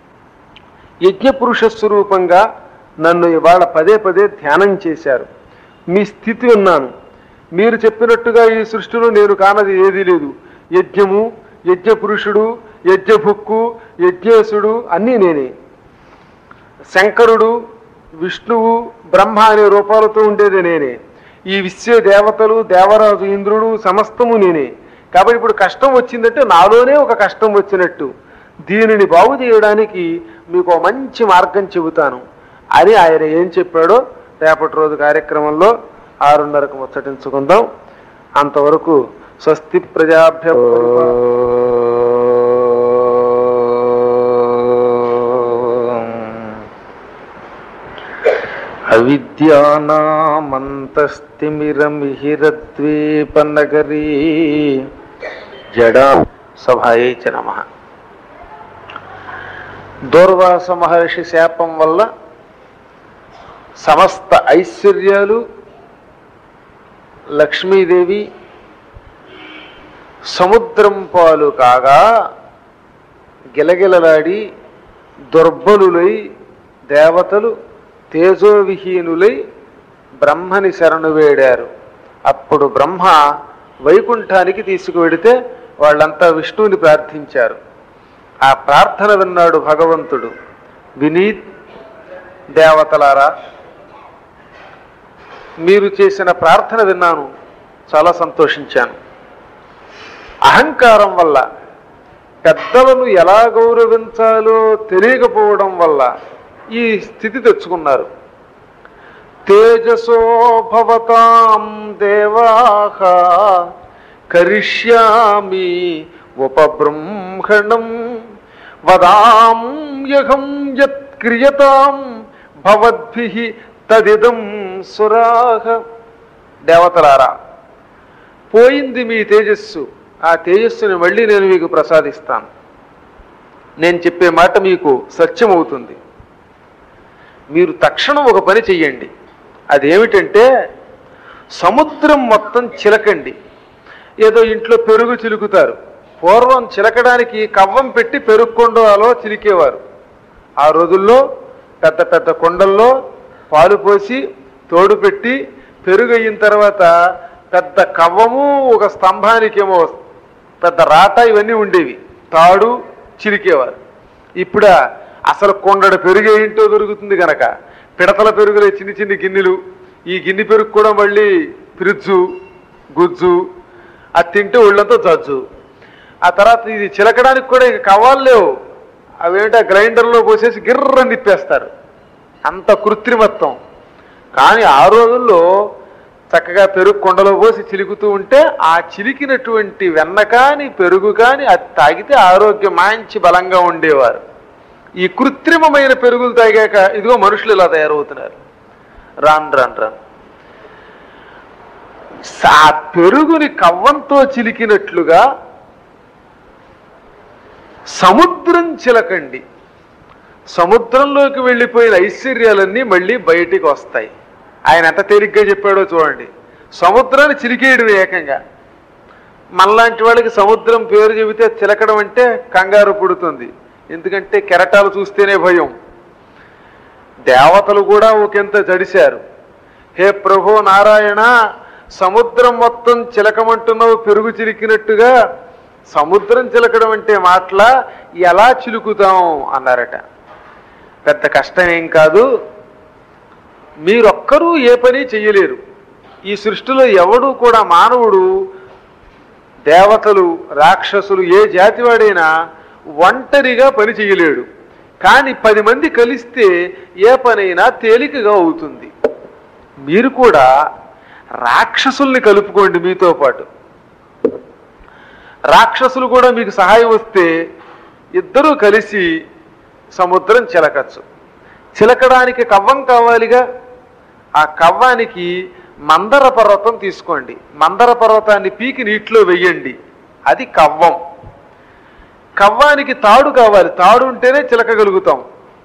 యజ్ఞపురుష స్వరూపంగా నన్ను ఇవాళ పదే పదే ధ్యానం చేశారు మీ స్థితి ఉన్నాను మీరు చెప్పినట్టుగా ఈ సృష్టిలో నేను కానది ఏదీ లేదు యజ్ఞము యజ్ఞపురుషుడు యజ్ఞభుక్కు యజ్ఞేశుడు అన్నీ నేనే శంకరుడు విష్ణువు బ్రహ్మ అనే రూపాలతో ఉండేది నేనే ఈ విశ్వ దేవతలు దేవరాజు ఇంద్రుడు సమస్తము నేనే కాబట్టి ఇప్పుడు కష్టం వచ్చిందంటే నాలోనే ఒక కష్టం వచ్చినట్టు దీనిని బాగు చేయడానికి మీకు ఒక మంచి మార్గం చెబుతాను అని ఆయన ఏం చెప్పాడో రేపటి రోజు కార్యక్రమంలో ఆరున్నరకు ముచ్చటించుకుందాం అంతవరకు స్వస్తి ప్రజాభ్య అవిద్యానామంతస్తిమిరమిహిరద్వీపనగరీ జడా సభాయే చ నమ దూర్వాస మహర్షి శాపం వల్ల సమస్త ఐశ్వర్యాలు లక్ష్మీదేవి సముద్రం పాలు కాగా గిలగిలలాడి దుర్బలులై దేవతలు తేజోవిహీనులై బ్రహ్మని శరణు వేడారు అప్పుడు బ్రహ్మ వైకుంఠానికి తీసుకువెడితే వాళ్ళంతా విష్ణువుని ప్రార్థించారు ఆ ప్రార్థన విన్నాడు భగవంతుడు వినీత్ దేవతలారా మీరు చేసిన ప్రార్థన విన్నాను చాలా సంతోషించాను అహంకారం వల్ల పెద్దలను ఎలా గౌరవించాలో తెలియకపోవడం వల్ల ఈ స్థితి తెచ్చుకున్నారు తేజసో భవతాం దేవాహ కరిష్యామి ఉపబృంహణం వదాం యహం యత్ క్రియతాం భవద్భి తదిదం సురాహ దేవతలారా పోయింది మీ తేజస్సు ఆ తేజస్సుని మళ్ళీ నేను మీకు ప్రసాదిస్తాను నేను చెప్పే మాట మీకు సత్యమవుతుంది మీరు తక్షణం ఒక పని చెయ్యండి అదేమిటంటే సముద్రం మొత్తం చిలకండి ఏదో ఇంట్లో పెరుగు చిలుకుతారు పూర్వం చిలకడానికి కవ్వం పెట్టి పెరుగు కొండలో చిలికేవారు ఆ రోజుల్లో పెద్ద పెద్ద కుండల్లో పాలు పోసి తోడు పెట్టి పెరుగు అయిన తర్వాత పెద్ద కవ్వము ఒక స్తంభానికేమో పెద్ద రాట ఇవన్నీ ఉండేవి తాడు చిలికేవారు ఇప్పుడు అసలు కొండడు పెరుగు ఏంటో దొరుకుతుంది గనక పిడతల పెరుగులే చిన్ని చిన్ని గిన్నెలు ఈ గిన్నె పెరుగు కూడా మళ్ళీ పిరుజు గుజ్జు అది తింటే ఒళ్ళంతా జజ్జు ఆ తర్వాత ఇది చిలకడానికి కూడా ఇక కవ్వాలు లేవు అవేంటో గ్రైండర్లో పోసేసి గిర్ర నిప్పేస్తారు అంత కృత్రిమత్వం కానీ ఆ రోజుల్లో చక్కగా పెరుగు కొండలో పోసి చిలుకుతూ ఉంటే ఆ చిలికినటువంటి వెన్న కాని పెరుగు కాని అది తాగితే ఆరోగ్యం మంచి బలంగా ఉండేవారు ఈ కృత్రిమమైన పెరుగులు తాగాక ఇదిగో మనుషులు ఇలా తయారవుతున్నారు రాన్ రాన్ రాన్ ఆ పెరుగుని కవ్వంతో చిలికినట్లుగా సముద్రం చిలకండి సముద్రంలోకి వెళ్ళిపోయిన ఐశ్వర్యాలన్నీ మళ్ళీ బయటికి వస్తాయి ఆయన ఎంత తేలిగ్గా చెప్పాడో చూడండి సముద్రాన్ని చిలికేయడం ఏకంగా మనలాంటి వాళ్ళకి సముద్రం పేరు చెబితే చిలకడం అంటే కంగారు పుడుతుంది ఎందుకంటే కెరటాలు చూస్తేనే భయం దేవతలు కూడా ఒకంత జడిశారు హే ప్రభు నారాయణ సముద్రం మొత్తం చిలకమంటున్నావు పెరుగు చిలికినట్టుగా సముద్రం చిలకడం అంటే మాటల ఎలా చిలుకుతాం అన్నారట పెద్ద కష్టం ఏం కాదు మీరొక్కరూ ఏ పని చెయ్యలేరు ఈ సృష్టిలో ఎవడు కూడా మానవుడు దేవతలు రాక్షసులు ఏ జాతివాడైనా ఒంటరిగా పని చేయలేడు కానీ పది మంది కలిస్తే ఏ పనైనా తేలికగా అవుతుంది మీరు కూడా రాక్షసుల్ని కలుపుకోండి మీతో పాటు రాక్షసులు కూడా మీకు సహాయం వస్తే ఇద్దరూ కలిసి సముద్రం చిలకచ్చు చిలకడానికి కవ్వం కావాలిగా ఆ కవ్వానికి మందర పర్వతం తీసుకోండి మందర పర్వతాన్ని పీకి నీటిలో వెయ్యండి అది కవ్వం కవ్వానికి తాడు కావాలి తాడు ఉంటేనే చిలకగలుగుతాం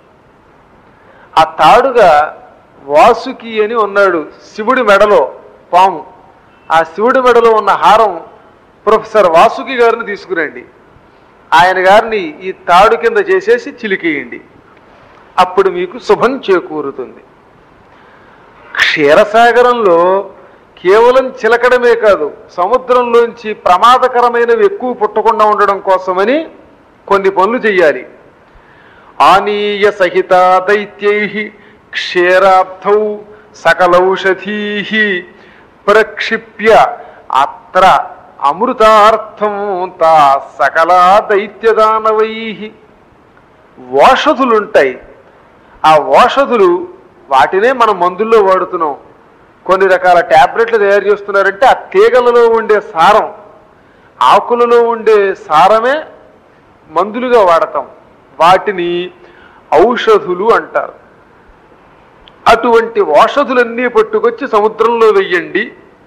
ఆ తాడుగా వాసుకి అని ఉన్నాడు శివుడి మెడలో పాము ఆ శివుడి మెడలో ఉన్న హారం ప్రొఫెసర్ వాసుకి గారిని తీసుకురండి ఆయన గారిని ఈ తాడు కింద చేసేసి చిలికేయండి అప్పుడు మీకు శుభం చేకూరుతుంది క్షీరసాగరంలో కేవలం చిలకడమే కాదు సముద్రంలోంచి ప్రమాదకరమైనవి ఎక్కువ పుట్టకుండా ఉండడం కోసమని కొన్ని పనులు చెయ్యాలి ఆనీయ సహిత దైత్యై క్షీరాబ్ధౌ సకలౌషధీ ప్రక్షిప్య అత్ర అమృతార్థం తా సకల దైత్యదానవై ఓషధులుంటాయి ఆ ఓషధులు వాటినే మనం మందుల్లో వాడుతున్నాం కొన్ని రకాల ట్యాబ్లెట్లు తయారు చేస్తున్నారంటే ఆ తీగలలో ఉండే సారం ఆకులలో ఉండే సారమే మందులుగా వాడతాం వాటిని ఔషధులు అంటారు అటువంటి ఔషధులన్నీ పట్టుకొచ్చి సముద్రంలో వెయ్యండి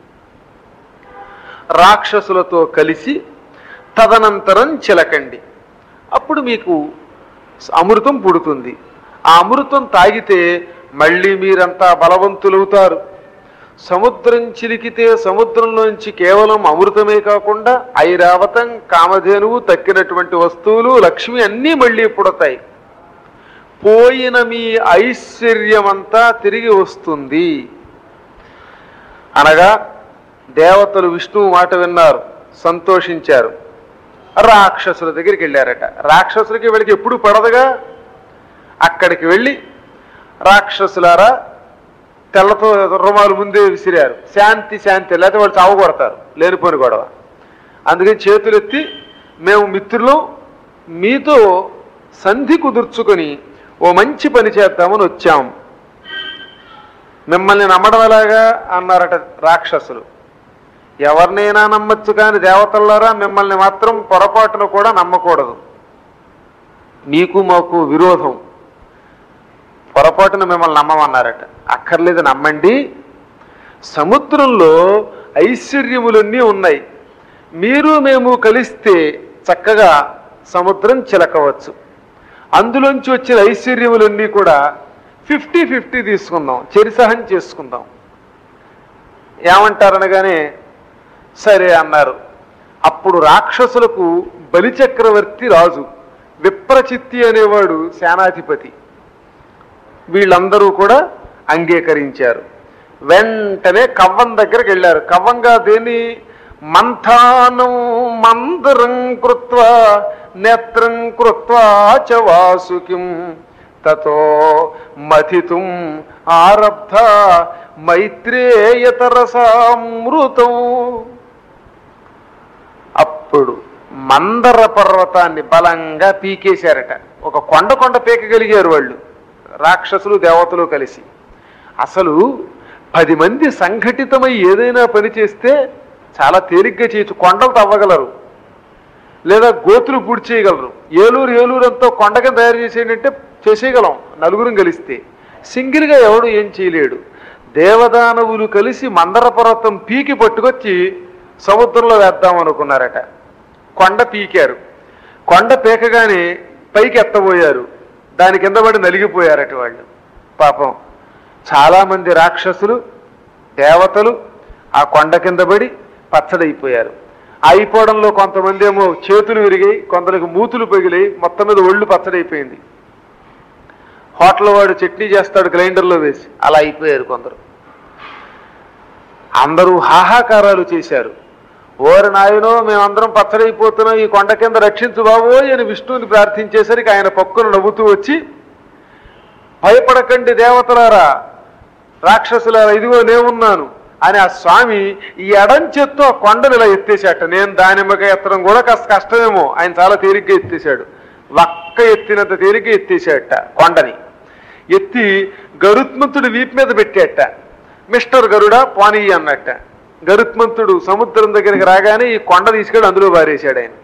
రాక్షసులతో కలిసి తదనంతరం చిలకండి అప్పుడు మీకు అమృతం పుడుతుంది ఆ అమృతం తాగితే మళ్ళీ మీరంతా బలవంతులవుతారు సముద్రం చిలికితే సముద్రంలోంచి కేవలం అమృతమే కాకుండా ఐరావతం కామధేనువు తక్కినటువంటి వస్తువులు లక్ష్మి అన్నీ మళ్ళీ పుడతాయి పోయిన మీ ఐశ్వర్యమంతా తిరిగి వస్తుంది అనగా దేవతలు విష్ణువు మాట విన్నారు సంతోషించారు రాక్షసుల దగ్గరికి వెళ్ళారట రాక్షసులకి వీళ్ళకి ఎప్పుడు పడదుగా అక్కడికి వెళ్ళి రాక్షసులారా తెల్లతో రుమాలు ముందే విసిరారు శాంతి శాంతి లేకపోతే వాళ్ళు చావు కొడతారు లేనిపోని గొడవ అందుకని చేతులెత్తి మేము మిత్రులు మీతో సంధి కుదుర్చుకొని ఓ మంచి పని చేద్దామని వచ్చాం మిమ్మల్ని నమ్మడం ఎలాగా అన్నారట రాక్షసులు ఎవరినైనా నమ్మచ్చు కానీ దేవతల్లారా మిమ్మల్ని మాత్రం పొరపాటున కూడా నమ్మకూడదు మీకు మాకు విరోధం పొరపాటున మిమ్మల్ని నమ్మమన్నారట అక్కర్లేదు నమ్మండి సముద్రంలో ఐశ్వర్యములన్నీ ఉన్నాయి మీరు మేము కలిస్తే చక్కగా సముద్రం చిలకవచ్చు అందులోంచి వచ్చిన ఐశ్వర్యములన్నీ కూడా ఫిఫ్టీ ఫిఫ్టీ తీసుకుందాం చెరిసహం చేసుకుందాం ఏమంటారనగానే సరే అన్నారు అప్పుడు రాక్షసులకు బలిచక్రవర్తి రాజు విప్రచిత్తి అనేవాడు సేనాధిపతి వీళ్ళందరూ కూడా అంగీకరించారు వెంటనే కవ్వం దగ్గరికి వెళ్ళారు కవ్వంగా దేని మంథానం మందరం కృత్వా నేత్రం కృత్వా చ వాసుకిం తతో మథితుం ఆరబ్ధ మైత్రేయతరసామృతం అప్పుడు మందర పర్వతాన్ని బలంగా పీకేశారట ఒక కొండ కొండ పీకగలిగారు వాళ్ళు రాక్షసులు దేవతలు కలిసి అసలు పది మంది సంఘటితమై ఏదైనా పని చేస్తే చాలా తేలిగ్గా చేయొచ్చు కొండలు తవ్వగలరు లేదా గోతులు పూడి చేయగలరు ఏలూరు ఏలూరు అంతా కొండగా తయారు చేసేటంటే చేసేయగలం నలుగురం కలిస్తే సింగిల్గా ఎవడు ఏం చేయలేడు దేవదానవులు కలిసి మందర పర్వతం పీకి పట్టుకొచ్చి సముద్రంలో వేద్దాం అనుకున్నారట కొండ పీకారు కొండ పీకగానే పైకి ఎత్తబోయారు దాని కింద పడి నలిగిపోయారట వాళ్ళు పాపం చాలామంది రాక్షసులు దేవతలు ఆ కొండ కింద పడి పచ్చడైపోయారు అయిపోవడంలో కొంతమంది ఏమో చేతులు విరిగాయి కొందరికి మూతులు పగిలాయి మొత్తం మీద ఒళ్ళు పచ్చడైపోయింది హోటల్ వాడు చట్నీ చేస్తాడు గ్రైండర్లో వేసి అలా అయిపోయారు కొందరు అందరూ హాహాకారాలు చేశారు ఓరి నాయనో మేమందరం పచ్చడైపోతున్నాం ఈ కొండ కింద రక్షించు బాబోయ్ అని విష్ణువుని ప్రార్థించేసరికి ఆయన పక్కును నవ్వుతూ వచ్చి భయపడకండి దేవతలారా రాక్షసులారా ఇదిగో నేనున్నాను అని ఆ స్వామి ఈ ఎడం చేత్తో ఆ కొండను ఇలా ఎత్తేసాట నేను దానిమ్మగా ఎత్తడం కూడా కాస్త కష్టమేమో ఆయన చాలా తేలిగ్గా ఎత్తేసాడు వక్క ఎత్తినంత తేలిగ్గా ఎత్తేసాట కొండని ఎత్తి గరుత్మంతుడు వీపు మీద పెట్టేట మిస్టర్ గరుడ పోనీ అన్నట్ట గరుత్మంతుడు సముద్రం దగ్గరికి రాగానే ఈ కొండ తీసుకెళ్ళి అందులో పారేశాడు ఆయన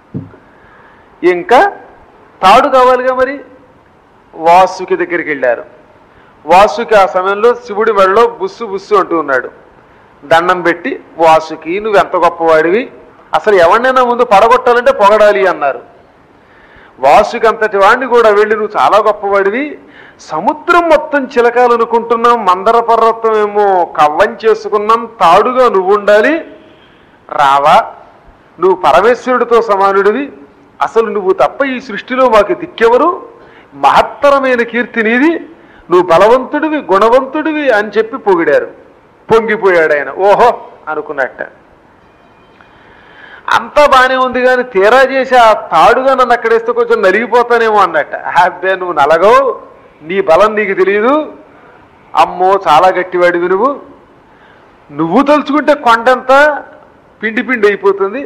ఇంకా తాడు కావాలిగా మరి వాసుకి దగ్గరికి వెళ్ళారు వాసుకి ఆ సమయంలో శివుడి మెడలో బుస్సు బుస్సు అంటూ ఉన్నాడు దండం పెట్టి వాసుకి నువ్వు ఎంత గొప్పవాడివి అసలు ఎవరినైనా ముందు పడగొట్టాలంటే పొగడాలి అన్నారు వాసుకి అంతటి వాడిని కూడా వెళ్ళి నువ్వు చాలా గొప్పవాడివి సముద్రం మొత్తం చిలకాలనుకుంటున్నాం మందర పర్వతం ఏమో కవ్వం చేసుకున్నాం తాడుగా నువ్వు ఉండాలి రావా నువ్వు పరమేశ్వరుడితో సమానుడివి అసలు నువ్వు తప్ప ఈ సృష్టిలో మాకు దిక్కెవరు మహత్తరమైన కీర్తి నీది నువ్వు బలవంతుడివి గుణవంతుడివి అని చెప్పి పొగిడారు పొంగిపోయాడు ఆయన ఓహో అనుకున్నట్ట అంతా బానే ఉంది కానీ తీరా చేసి ఆ తాడుగా నన్ను అక్కడేస్తే కొంచెం నలిగిపోతానేమో అన్నట్ట హ్యాపీ నువ్వు నలగవు నీ బలం నీకు తెలియదు అమ్మో చాలా గట్టివాడివి నువ్వు నువ్వు తలుచుకుంటే కొండంతా పిండి పిండి అయిపోతుంది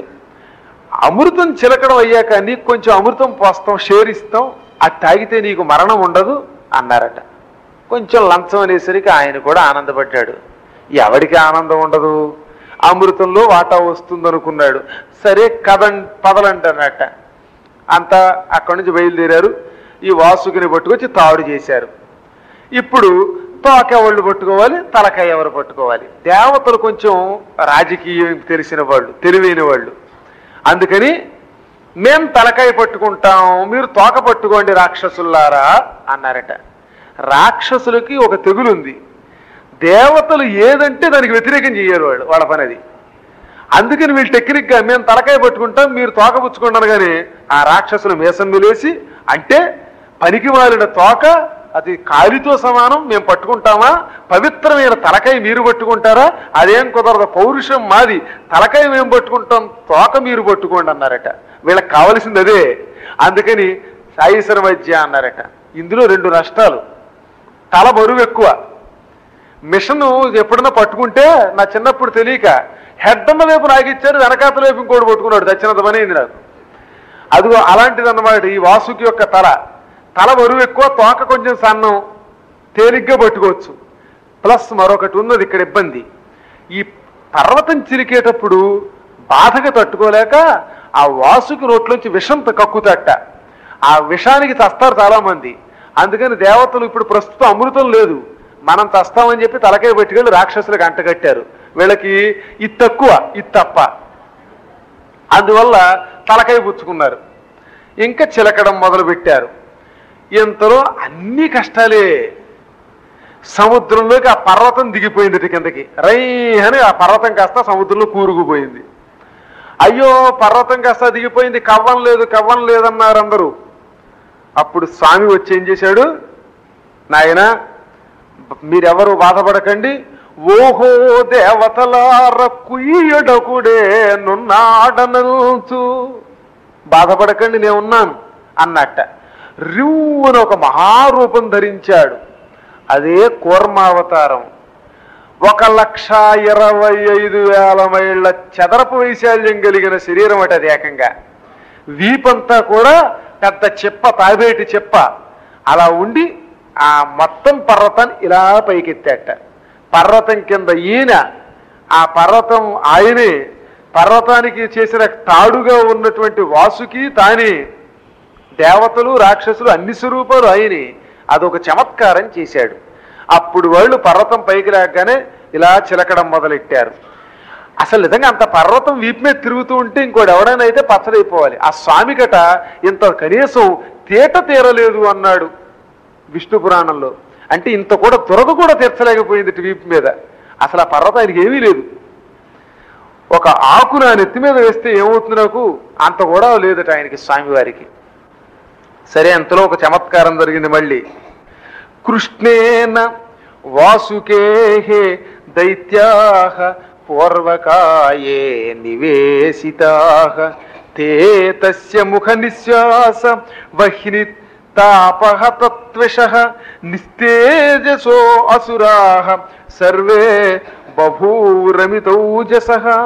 అమృతం చిలకడం అయ్యాక నీకు కొంచెం అమృతం పోస్తాం షేర్ ఇస్తాం అది తాగితే నీకు మరణం ఉండదు అన్నారట కొంచెం లంచం అనేసరికి ఆయన కూడా ఆనందపడ్డాడు ఎవడికి ఆనందం ఉండదు అమృతంలో వాటా వస్తుంది అనుకున్నాడు సరే కదం పదలంటనట అంతా అక్కడి నుంచి బయలుదేరారు ఈ వాసుకిని పట్టుకొచ్చి తాడు చేశారు ఇప్పుడు తోక ఎవళ్ళు పట్టుకోవాలి తలకాయ ఎవరు పట్టుకోవాలి దేవతలు కొంచెం రాజకీయం తెలిసిన వాళ్ళు తెలివైన వాళ్ళు అందుకని మేం తలకాయ పట్టుకుంటాం మీరు తోక పట్టుకోండి రాక్షసుల్లారా అన్నారట రాక్షసులకి ఒక తెగులుంది దేవతలు ఏదంటే దానికి వ్యతిరేకం చేయరు వాళ్ళు వాళ్ళ పని అది అందుకని వీళ్ళు టెక్నిక్గా మేము తలకాయ పట్టుకుంటాం మీరు తోక పుచ్చుకుంటాను కానీ ఆ రాక్షసులు మేసం మిలేసి అంటే పనికి మారిన తోక అది కాలితో సమానం మేము పట్టుకుంటామా పవిత్రమైన తలకాయ మీరు పట్టుకుంటారా అదేం కుదరదు పౌరుషం మాది తలకాయ మేము పట్టుకుంటాం తోక మీరు పట్టుకోండి అన్నారట వీళ్ళకి కావలసింది అదే అందుకని సాయిసర మధ్య అన్నారట ఇందులో రెండు నష్టాలు తల బరువు ఎక్కువ మిషన్ ఎప్పుడన్నా పట్టుకుంటే నా చిన్నప్పుడు తెలియక హెడ్ అన్న వైపు నాకు ఇచ్చారు వెనకాతల వైపు ఇంకోటి పట్టుకున్నాడు దచ్చినంత పని అయింది నాకు అదిగో అలాంటిది అన్నమాట ఈ వాసుకి యొక్క తల తల బరువు ఎక్కువ తోక కొంచెం సన్నం తేలిగ్గా పట్టుకోవచ్చు ప్లస్ మరొకటి ఉన్నది ఇక్కడ ఇబ్బంది ఈ పర్వతం చిరికేటప్పుడు బాధగా తట్టుకోలేక ఆ వాసుకి నోట్లోంచి విషం కక్కుతట్ట ఆ విషానికి చస్తారు చాలా మంది అందుకని దేవతలు ఇప్పుడు ప్రస్తుతం అమృతం లేదు మనం చస్తామని చెప్పి తలకాయ పెట్టుకెళ్ళి రాక్షసులకు అంటగట్టారు వీళ్ళకి ఇది తక్కువ ఇది తప్ప అందువల్ల తలకాయ పుచ్చుకున్నారు ఇంకా చిలకడం మొదలు పెట్టారు ఇంతలో అన్ని కష్టాలే సముద్రంలోకి ఆ పర్వతం దిగిపోయింది ఇటు కిందకి రై అని ఆ పర్వతం కాస్త సముద్రంలో కూరుకుపోయింది అయ్యో పర్వతం కాస్త దిగిపోయింది కవ్వం లేదు కవ్వం లేదన్నారు అందరూ అప్పుడు స్వామి వచ్చి ఏం చేశాడు నాయన మీరెవరు బాధపడకండి ఓహో దేవతలార కుయ్యడకుడే నున్నాడనల్చు బాధపడకండి నేను ఉన్నాను అన్నట్ట రివ్వున ఒక మహారూపం ధరించాడు అదే కూర్మావతారం ఒక లక్ష ఇరవై ఐదు వేల మైళ్ళ చదరపు వైశాల్యం కలిగిన శరీరం అట అది ఏకంగా వీపంతా కూడా పెద్ద చెప్ప తాబేటి చెప్ప అలా ఉండి ఆ మొత్తం పర్వతాన్ని ఇలా పైకెత్తాట పర్వతం కింద ఈయన ఆ పర్వతం ఆయనే పర్వతానికి చేసిన తాడుగా ఉన్నటువంటి వాసుకి తానే దేవతలు రాక్షసులు అన్ని స్వరూపాలు ఆయనే అదొక చమత్కారం చేశాడు అప్పుడు వాళ్ళు పర్వతం పైకి లేకగానే ఇలా చిలకడం మొదలెట్టారు అసలు నిజంగా అంత పర్వతం వీపు మీద తిరుగుతూ ఉంటే ఇంకోటి ఎవడైనా అయితే పచ్చడైపోవాలి ఆ స్వామికట ఇంత కనీసం తేట తీరలేదు అన్నాడు విష్ణు పురాణంలో అంటే ఇంత కూడా దురద కూడా తీర్చలేకపోయింది ఇటు వీపు మీద అసలు ఆ పర్వతం ఆయనకి ఏమీ లేదు ఒక ఆకు నా నెత్తి మీద వేస్తే ఏమవుతుంది నాకు అంత కూడా లేదట ఆయనకి స్వామివారికి సరే అంతలో ఒక చమత్కారం జరిగింది మళ్ళీ కృష్ణేన వాసుకే దైత్యా పూర్వకాయే నివేశితా తే తస్య ముఖ నిశ్వాస వహ్ని తాపహ తత్విష నిస్తేజసో అసురా సర్వే బభూరమితౌజస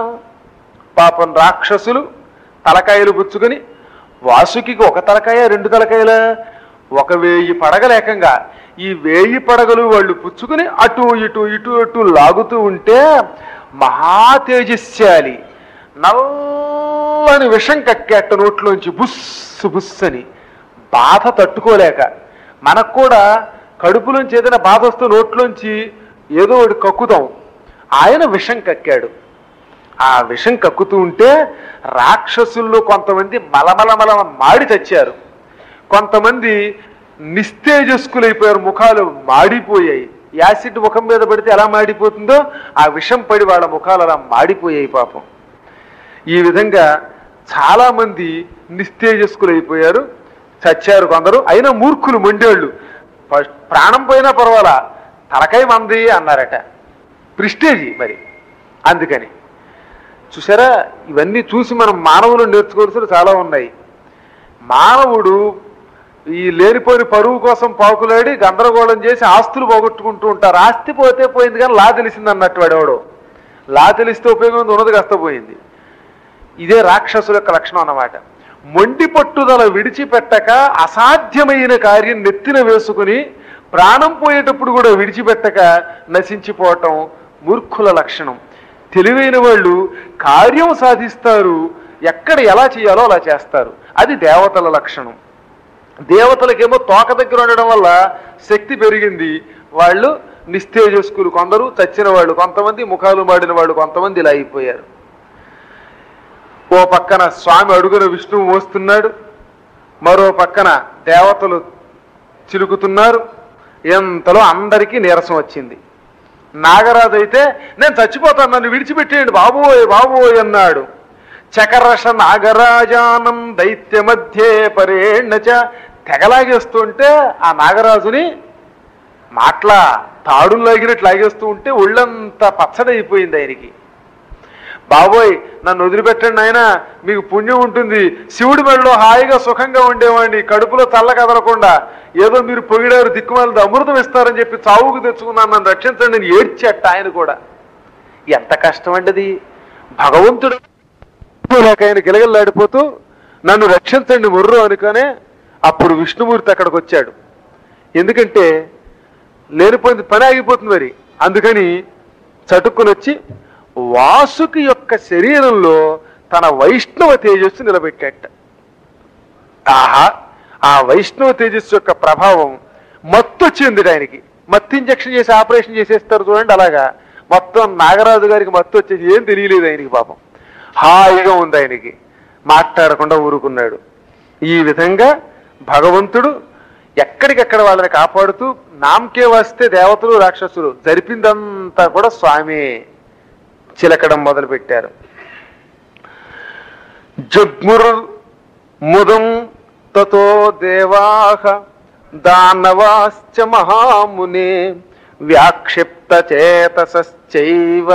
పాపం రాక్షసులు తలకాయలు పుచ్చుకొని వాసుకి ఒక తలకాయ రెండు తలకాయల ఒక వేయి పడగలేకంగా ఈ వేయి పడగలు వాళ్ళు పుచ్చుకుని అటు ఇటు ఇటు అటు లాగుతూ ఉంటే మహా తేజస్శాలి నల్లని విషం కక్కేట నోట్లోంచి బుస్సు బుస్సని బాధ తట్టుకోలేక మనకు కూడా కడుపులోంచి ఏదైనా బాధ వస్తే నోట్లోంచి ఏదో ఒకటి కక్కుతాం ఆయన విషం కక్కాడు ఆ విషం కక్కుతూ ఉంటే రాక్షసుల్లో కొంతమంది మలమలమల మాడి చచ్చారు కొంతమంది నిస్తేజస్కులైపోయారు ముఖాలు మాడిపోయాయి యాసిడ్ ముఖం మీద పడితే ఎలా మాడిపోతుందో ఆ విషం పడి వాళ్ళ ముఖాలు అలా మాడిపోయాయి పాపం ఈ విధంగా చాలా మంది నిస్తేజస్కులైపోయారు చచ్చారు కొందరు అయినా మూర్ఖులు మొండేళ్ళు ఫస్ట్ ప్రాణం పోయినా పర్వాలా తలకాయ మంది అన్నారట ప్రిస్టేజీ మరి అందుకని చూసారా ఇవన్నీ చూసి మనం మానవులు నేర్చుకోవాల్సిన చాలా ఉన్నాయి మానవుడు ఈ లేనిపోని పరువు కోసం పాకులాడి గందరగోళం చేసి ఆస్తులు పోగొట్టుకుంటూ ఉంటారు ఆస్తి పోతే పోయింది కానీ లా తెలిసింది అన్నట్టు వాడెవడో లా తెలిస్తే ఉపయోగం ఉంది, ఉన్నది కాస్త పోయింది ఇదే రాక్షసుల యొక్క లక్షణం అన్నమాట మొండి పట్టుదల విడిచిపెట్టక అసాధ్యమైన కార్యం నెత్తిన వేసుకుని ప్రాణం పోయేటప్పుడు కూడా విడిచిపెట్టక నశించిపోవటం మూర్ఖుల లక్షణం తెలివైన వాళ్ళు కార్యం సాధిస్తారు ఎక్కడ ఎలా చేయాలో అలా చేస్తారు అది దేవతల లక్షణం దేవతలకేమో తోక దగ్గర ఉండడం వల్ల శక్తి పెరిగింది వాళ్ళు నిస్తేజస్కులు కొందరు చచ్చిన వాళ్ళు కొంతమంది ముఖాలు మాడిన వాళ్ళు కొంతమంది ఇలా అయిపోయారు ఓ పక్కన స్వామి అడుగున విష్ణువు మోస్తున్నాడు మరో పక్కన దేవతలు చిలుకుతున్నారు ఎంతలో అందరికీ నీరసం వచ్చింది నాగరాజు అయితే నేను చచ్చిపోతాను నన్ను విడిచిపెట్టేయండి బాబోయ్ బాబోయ్ అన్నాడు చకరష నాగరాజానం దైత్య మధ్యే పరేణచ తెగలాగేస్తుంటే ఆ నాగరాజుని మాట్లా తాడులు లాగినట్టు లాగేస్తూ ఉంటే ఒళ్ళంతా పచ్చడైపోయింది ఆయనకి బాబోయ్ నన్ను వదిలిపెట్టండి ఆయన మీకు పుణ్యం ఉంటుంది శివుడి మెడలో హాయిగా సుఖంగా ఉండేవాడిని కడుపులో చల్ల కదలకుండా ఏదో మీరు పొగిడారు దిక్కుమాలది అమృతం ఇస్తారని చెప్పి చావుకు తెచ్చుకున్నాను నన్ను రక్షించండి నేను ఏడ్చట ఆయన కూడా ఎంత కష్టం అండి అది భగవంతుడు లేక ఆయన గిలగిల్లాడిపోతూ నన్ను రక్షించండి ముర్రు అనుకనే అప్పుడు విష్ణుమూర్తి అక్కడికి వచ్చాడు ఎందుకంటే లేనిపోయింది పని ఆగిపోతుంది మరి అందుకని చటుక్కుని వచ్చి వాసుకి యొక్క శరీరంలో తన వైష్ణవ తేజస్సు నిలబెట్టాట ఆహా ఆ వైష్ణవ తేజస్సు యొక్క ప్రభావం మత్తు వచ్చింది ఆయనకి మత్తు ఇంజక్షన్ చేసి ఆపరేషన్ చేసేస్తారు చూడండి అలాగా మొత్తం నాగరాజు గారికి మత్తు వచ్చేసి ఏం తెలియలేదు ఆయనకి పాపం హాయిగా ఉంది ఆయనకి మాట్లాడకుండా ఊరుకున్నాడు ఈ విధంగా భగవంతుడు ఎక్కడికెక్కడ వాళ్ళని కాపాడుతూ నామకే వస్తే దేవతలు రాక్షసులు జరిపిందంతా కూడా స్వామి చిలకడం మొదలు పెట్టారు జగ్ముర్ ముదం తతో దేవాహ దానవాశ్చ మహామునే వ్యాక్షిప్త చేతసశ్చైవ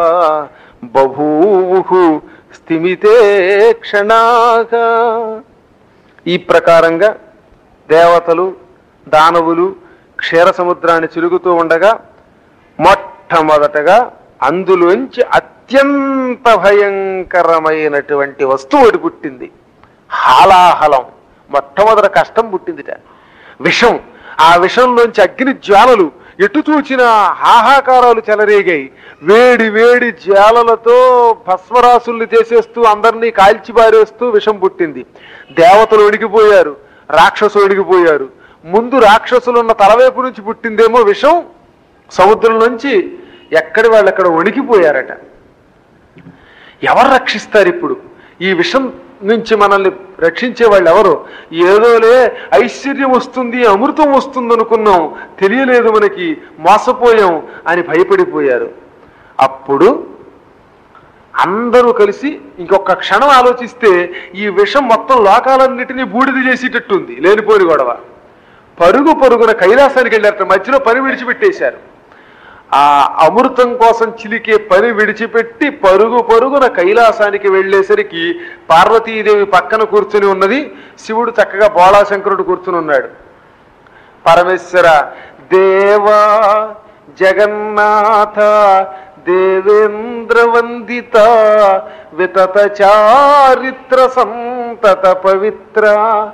బభూవు స్థిమితే క్షణాగా ఈ ప్రకారంగా దేవతలు దానవులు క్షీర సముద్రాన్ని చిలుగుతూ ఉండగా మొట్టమొదటగా అందులోంచి అత్యంత భయంకరమైనటువంటి వస్తువు ఒకటి పుట్టింది హాలాహలం మొట్టమొదట కష్టం పుట్టిందిట విషం ఆ విషంలోంచి అగ్ని జ్వాలలు ఎటు చూచిన హాహాకారాలు చెలరేగాయి వేడి వేడి జ్వాలలతో భస్మరాసుల్ని చేసేస్తూ అందరినీ కాల్చి పారేస్తూ విషం పుట్టింది దేవతలు వణికిపోయారు రాక్షసులు వణికిపోయారు ముందు రాక్షసులు ఉన్న తలవైపు నుంచి పుట్టిందేమో విషం సముద్రం నుంచి ఎక్కడి వాళ్ళు అక్కడ వణికిపోయారట ఎవరు రక్షిస్తారు ఇప్పుడు ఈ విషం నుంచి మనల్ని రక్షించే వాళ్ళు ఎవరు ఏదోలే ఐశ్వర్యం వస్తుంది అమృతం వస్తుంది అనుకున్నాం తెలియలేదు మనకి మోసపోయాం అని భయపడిపోయారు అప్పుడు అందరూ కలిసి ఇంకొక క్షణం ఆలోచిస్తే ఈ విషం మొత్తం లోకాలన్నిటినీ బూడిద చేసేటట్టుంది లేనిపోని గొడవ పరుగు పరుగున కైలాసానికి వెళ్ళారట మధ్యలో పని విడిచిపెట్టేశారు ఆ అమృతం కోసం చిలికే పని విడిచిపెట్టి పరుగు పరుగున కైలాసానికి వెళ్ళేసరికి పార్వతీదేవి పక్కన కూర్చుని ఉన్నది శివుడు చక్కగా బోళాశంకరుడు కూర్చుని ఉన్నాడు పరమేశ్వర దేవా జగన్నాథ దేవేంద్ర వందిత వితత చారిత్ర సంతత పవిత్ర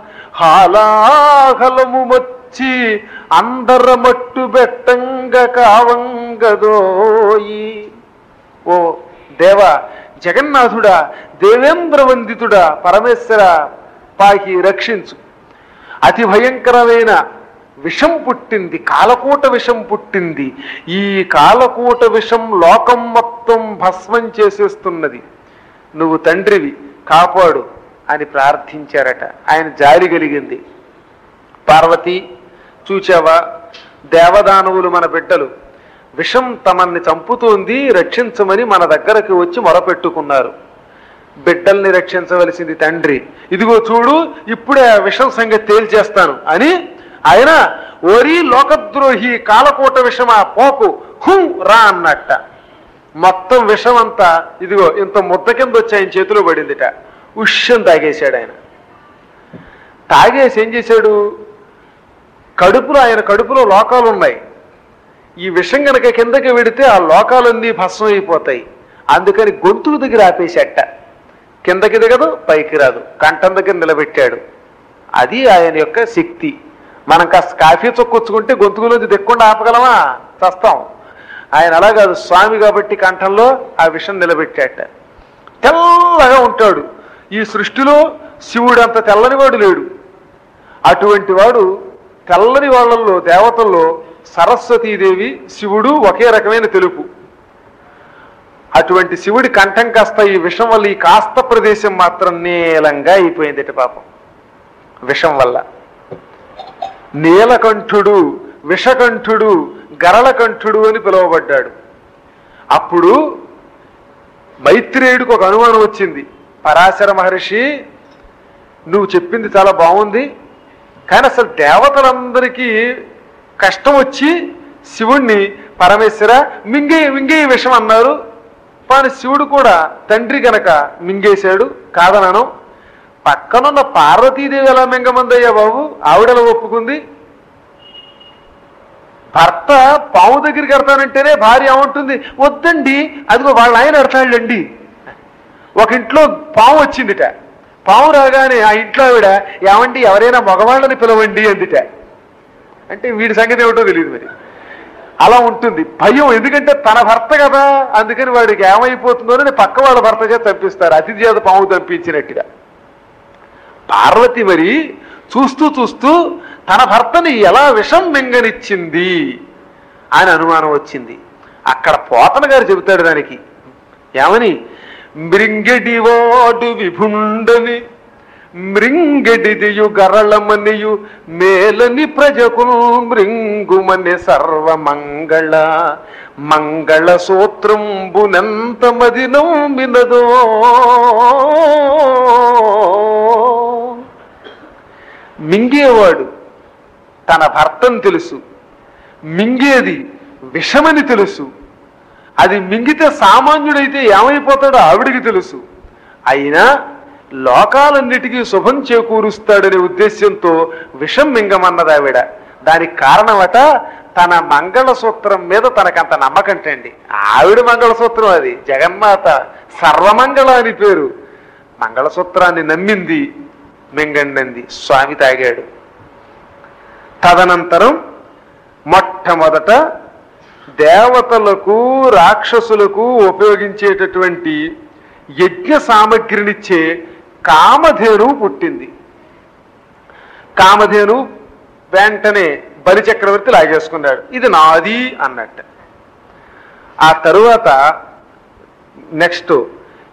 హాలాహలము వచ్చి అందరమట్టు బెట్టంగ కావంగదోయి ఓ దేవ జగన్నాథుడా దేవేంద్ర వందితుడా పరమేశ్వర పాకి రక్షించు అతి భయంకరమైన విషం పుట్టింది కాలకూట విషం పుట్టింది ఈ కాలకూట విషం లోకం మొత్తం భస్మం చేసేస్తున్నది నువ్వు తండ్రివి కాపాడు అని ప్రార్థించారట ఆయన జాలి కలిగింది పార్వతి చూచావా దేవదానవులు మన బిడ్డలు విషం తమన్ని చంపుతోంది రక్షించమని మన దగ్గరకు వచ్చి మొరపెట్టుకున్నారు బిడ్డల్ని రక్షించవలసింది తండ్రి ఇదిగో చూడు ఇప్పుడే ఆ విషం సంగతి తేల్చేస్తాను అని ఆయన ఓరి లోకద్రోహి కాలకూట విషమా పోకు హుం రా అన్నట్ట మొత్తం విషం అంతా ఇదిగో ఇంత ముద్ద కింద వచ్చి ఆయన చేతిలో పడిందిట ఉష్యం తాగేశాడు ఆయన తాగేసి ఏం చేశాడు కడుపులో ఆయన కడుపులో లోకాలు ఉన్నాయి ఈ విషం గనక కిందకి వెడితే ఆ లోకాలన్నీ భస్మం అయిపోతాయి అందుకని గొంతుకు దగ్గర ఆపేసేట కిందకి దిగదు పైకి రాదు కంఠం దగ్గర నిలబెట్టాడు అది ఆయన యొక్క శక్తి మనం కాస్త కాఫీ చొక్కొచ్చుకుంటే గొంతుకులోంచి దిక్కుండా ఆపగలమా చస్తాం ఆయన అలా కాదు స్వామి కాబట్టి కంఠంలో ఆ విషం నిలబెట్టాట తెల్లగా ఉంటాడు ఈ సృష్టిలో శివుడు అంత తెల్లని వాడు లేడు అటువంటి వాడు తెల్లని వాళ్ళల్లో దేవతల్లో సరస్వతీదేవి శివుడు ఒకే రకమైన తెలుపు అటువంటి శివుడి కంఠం కాస్త ఈ విషం వల్ల ఈ కాస్త ప్రదేశం మాత్రం నీలంగా అయిపోయిందిట పాపం విషం వల్ల నీలకంఠుడు విషకంఠుడు గరళకంఠుడు అని పిలువబడ్డాడు అప్పుడు మైత్రేయుడికి ఒక అనుమానం వచ్చింది పరాశర మహర్షి నువ్వు చెప్పింది చాలా బాగుంది కానీ అసలు దేవతలందరికీ కష్టం వచ్చి శివుణ్ణి పరమేశ్వర మింగే మింగే విషం అన్నారు కానీ శివుడు కూడా తండ్రి గనక మింగేశాడు కాదనను పక్కనున్న పార్వతీదేవి ఎలా మింగమందయ్యా బాబు ఆవిడలా ఒప్పుకుంది భర్త పాము దగ్గరికి ఎడతానంటేనే భార్య ఏమంటుంది వద్దండి అదిగో వాళ్ళ ఆయన ఎడతాళ్ళండి ఒక ఇంట్లో పాము వచ్చిందిట పాము రాగానే ఆ ఇంట్లో ఆవిడ ఏమండి ఎవరైనా మగవాళ్ళని పిలవండి అందిట అంటే వీడి సంగతి ఏమిటో తెలియదు మరి అలా ఉంటుంది భయం ఎందుకంటే తన భర్త కదా అందుకని వాడికి ఏమైపోతుందో అని పక్క వాళ్ళ భర్త చేత తప్పిస్తారు అతిథి చేత పాము తప్పించినట్టుగా పార్వతి మరి చూస్తూ చూస్తూ తన భర్తని ఎలా విషం మింగనిచ్చింది అని అనుమానం వచ్చింది అక్కడ పోతన గారు చెబుతాడు దానికి ఏమని మృంగడివాడు విభుండని మృంగడిదియు గరళమనియు మేలని ప్రజకు మృంగుమని సర్వమంగళ మంగళ సూత్రంబునెంత మది నమ్మినదో మింగేవాడు తన భర్తను తెలుసు మింగేది విషమని తెలుసు అది మింగితే సామాన్యుడైతే ఏమైపోతాడో ఆవిడికి తెలుసు అయినా లోకాలన్నిటికీ శుభం చేకూరుస్తాడనే ఉద్దేశ్యంతో విషం మింగమన్నది ఆవిడ దానికి కారణమట తన మంగళసూత్రం మీద తనకంత నమ్మకంటండి ఆవిడ మంగళసూత్రం అది జగన్మాత సర్వమంగళ అని పేరు మంగళసూత్రాన్ని నమ్మింది మింగండింది స్వామి తాగాడు తదనంతరం మొట్టమొదట దేవతలకు రాక్షసులకు ఉపయోగించేటటువంటి యజ్ఞ సామగ్రినిచ్చే కామధేను పుట్టింది కామధేను వెంటనే బలిచక్రవర్తి లాగేసుకున్నాడు ఇది నాది అన్నట్టు ఆ తరువాత నెక్స్ట్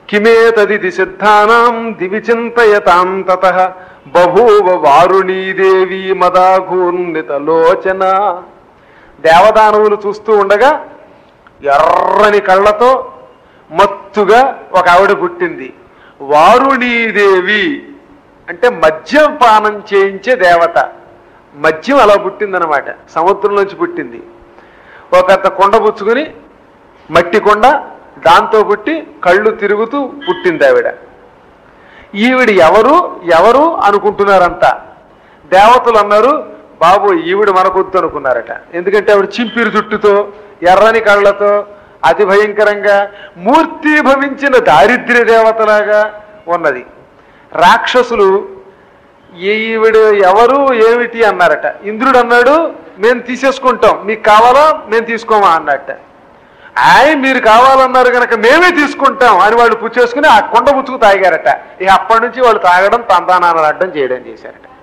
కిమేతదితి సిద్ధానాం దివి చింతయతాం తత బభూవ వారుణీదేవి మదాఘూర్ణితలోచన దేవదానవులు చూస్తూ ఉండగా ఎర్రని కళ్ళతో మత్తుగా ఒక ఆవిడ పుట్టింది వారుణీదేవి అంటే మద్యం పానం చేయించే దేవత మద్యం అలా పుట్టిందనమాట సముద్రంలోంచి పుట్టింది ఒక కొండ పుచ్చుకుని మట్టి కొండ దాంతో పుట్టి కళ్ళు తిరుగుతూ పుట్టింది ఆవిడ ఈవిడ ఎవరు ఎవరు అనుకుంటున్నారంతా దేవతలు అన్నారు బాబు ఈవిడ మనకొద్దు అనుకున్నారట ఎందుకంటే ఆవిడ చింపిరి జుట్టుతో ఎర్రని కళ్ళతో అతి భయంకరంగా మూర్తి భవించిన దారిద్ర్య దేవతలాగా ఉన్నది రాక్షసులు ఈవిడ ఎవరు ఏమిటి అన్నారట ఇంద్రుడు అన్నాడు మేము తీసేసుకుంటాం మీకు కావాలా మేము తీసుకోమా అన్నట్ట ఆయన మీరు కావాలన్నారు కనుక మేమే తీసుకుంటాం అని వాళ్ళు పుచ్చేసుకుని ఆ కొండ పుచ్చుకు తాగారట ఇక అప్పటి నుంచి వాళ్ళు తాగడం తందానాలు అడ్డం చేయడం చేశారట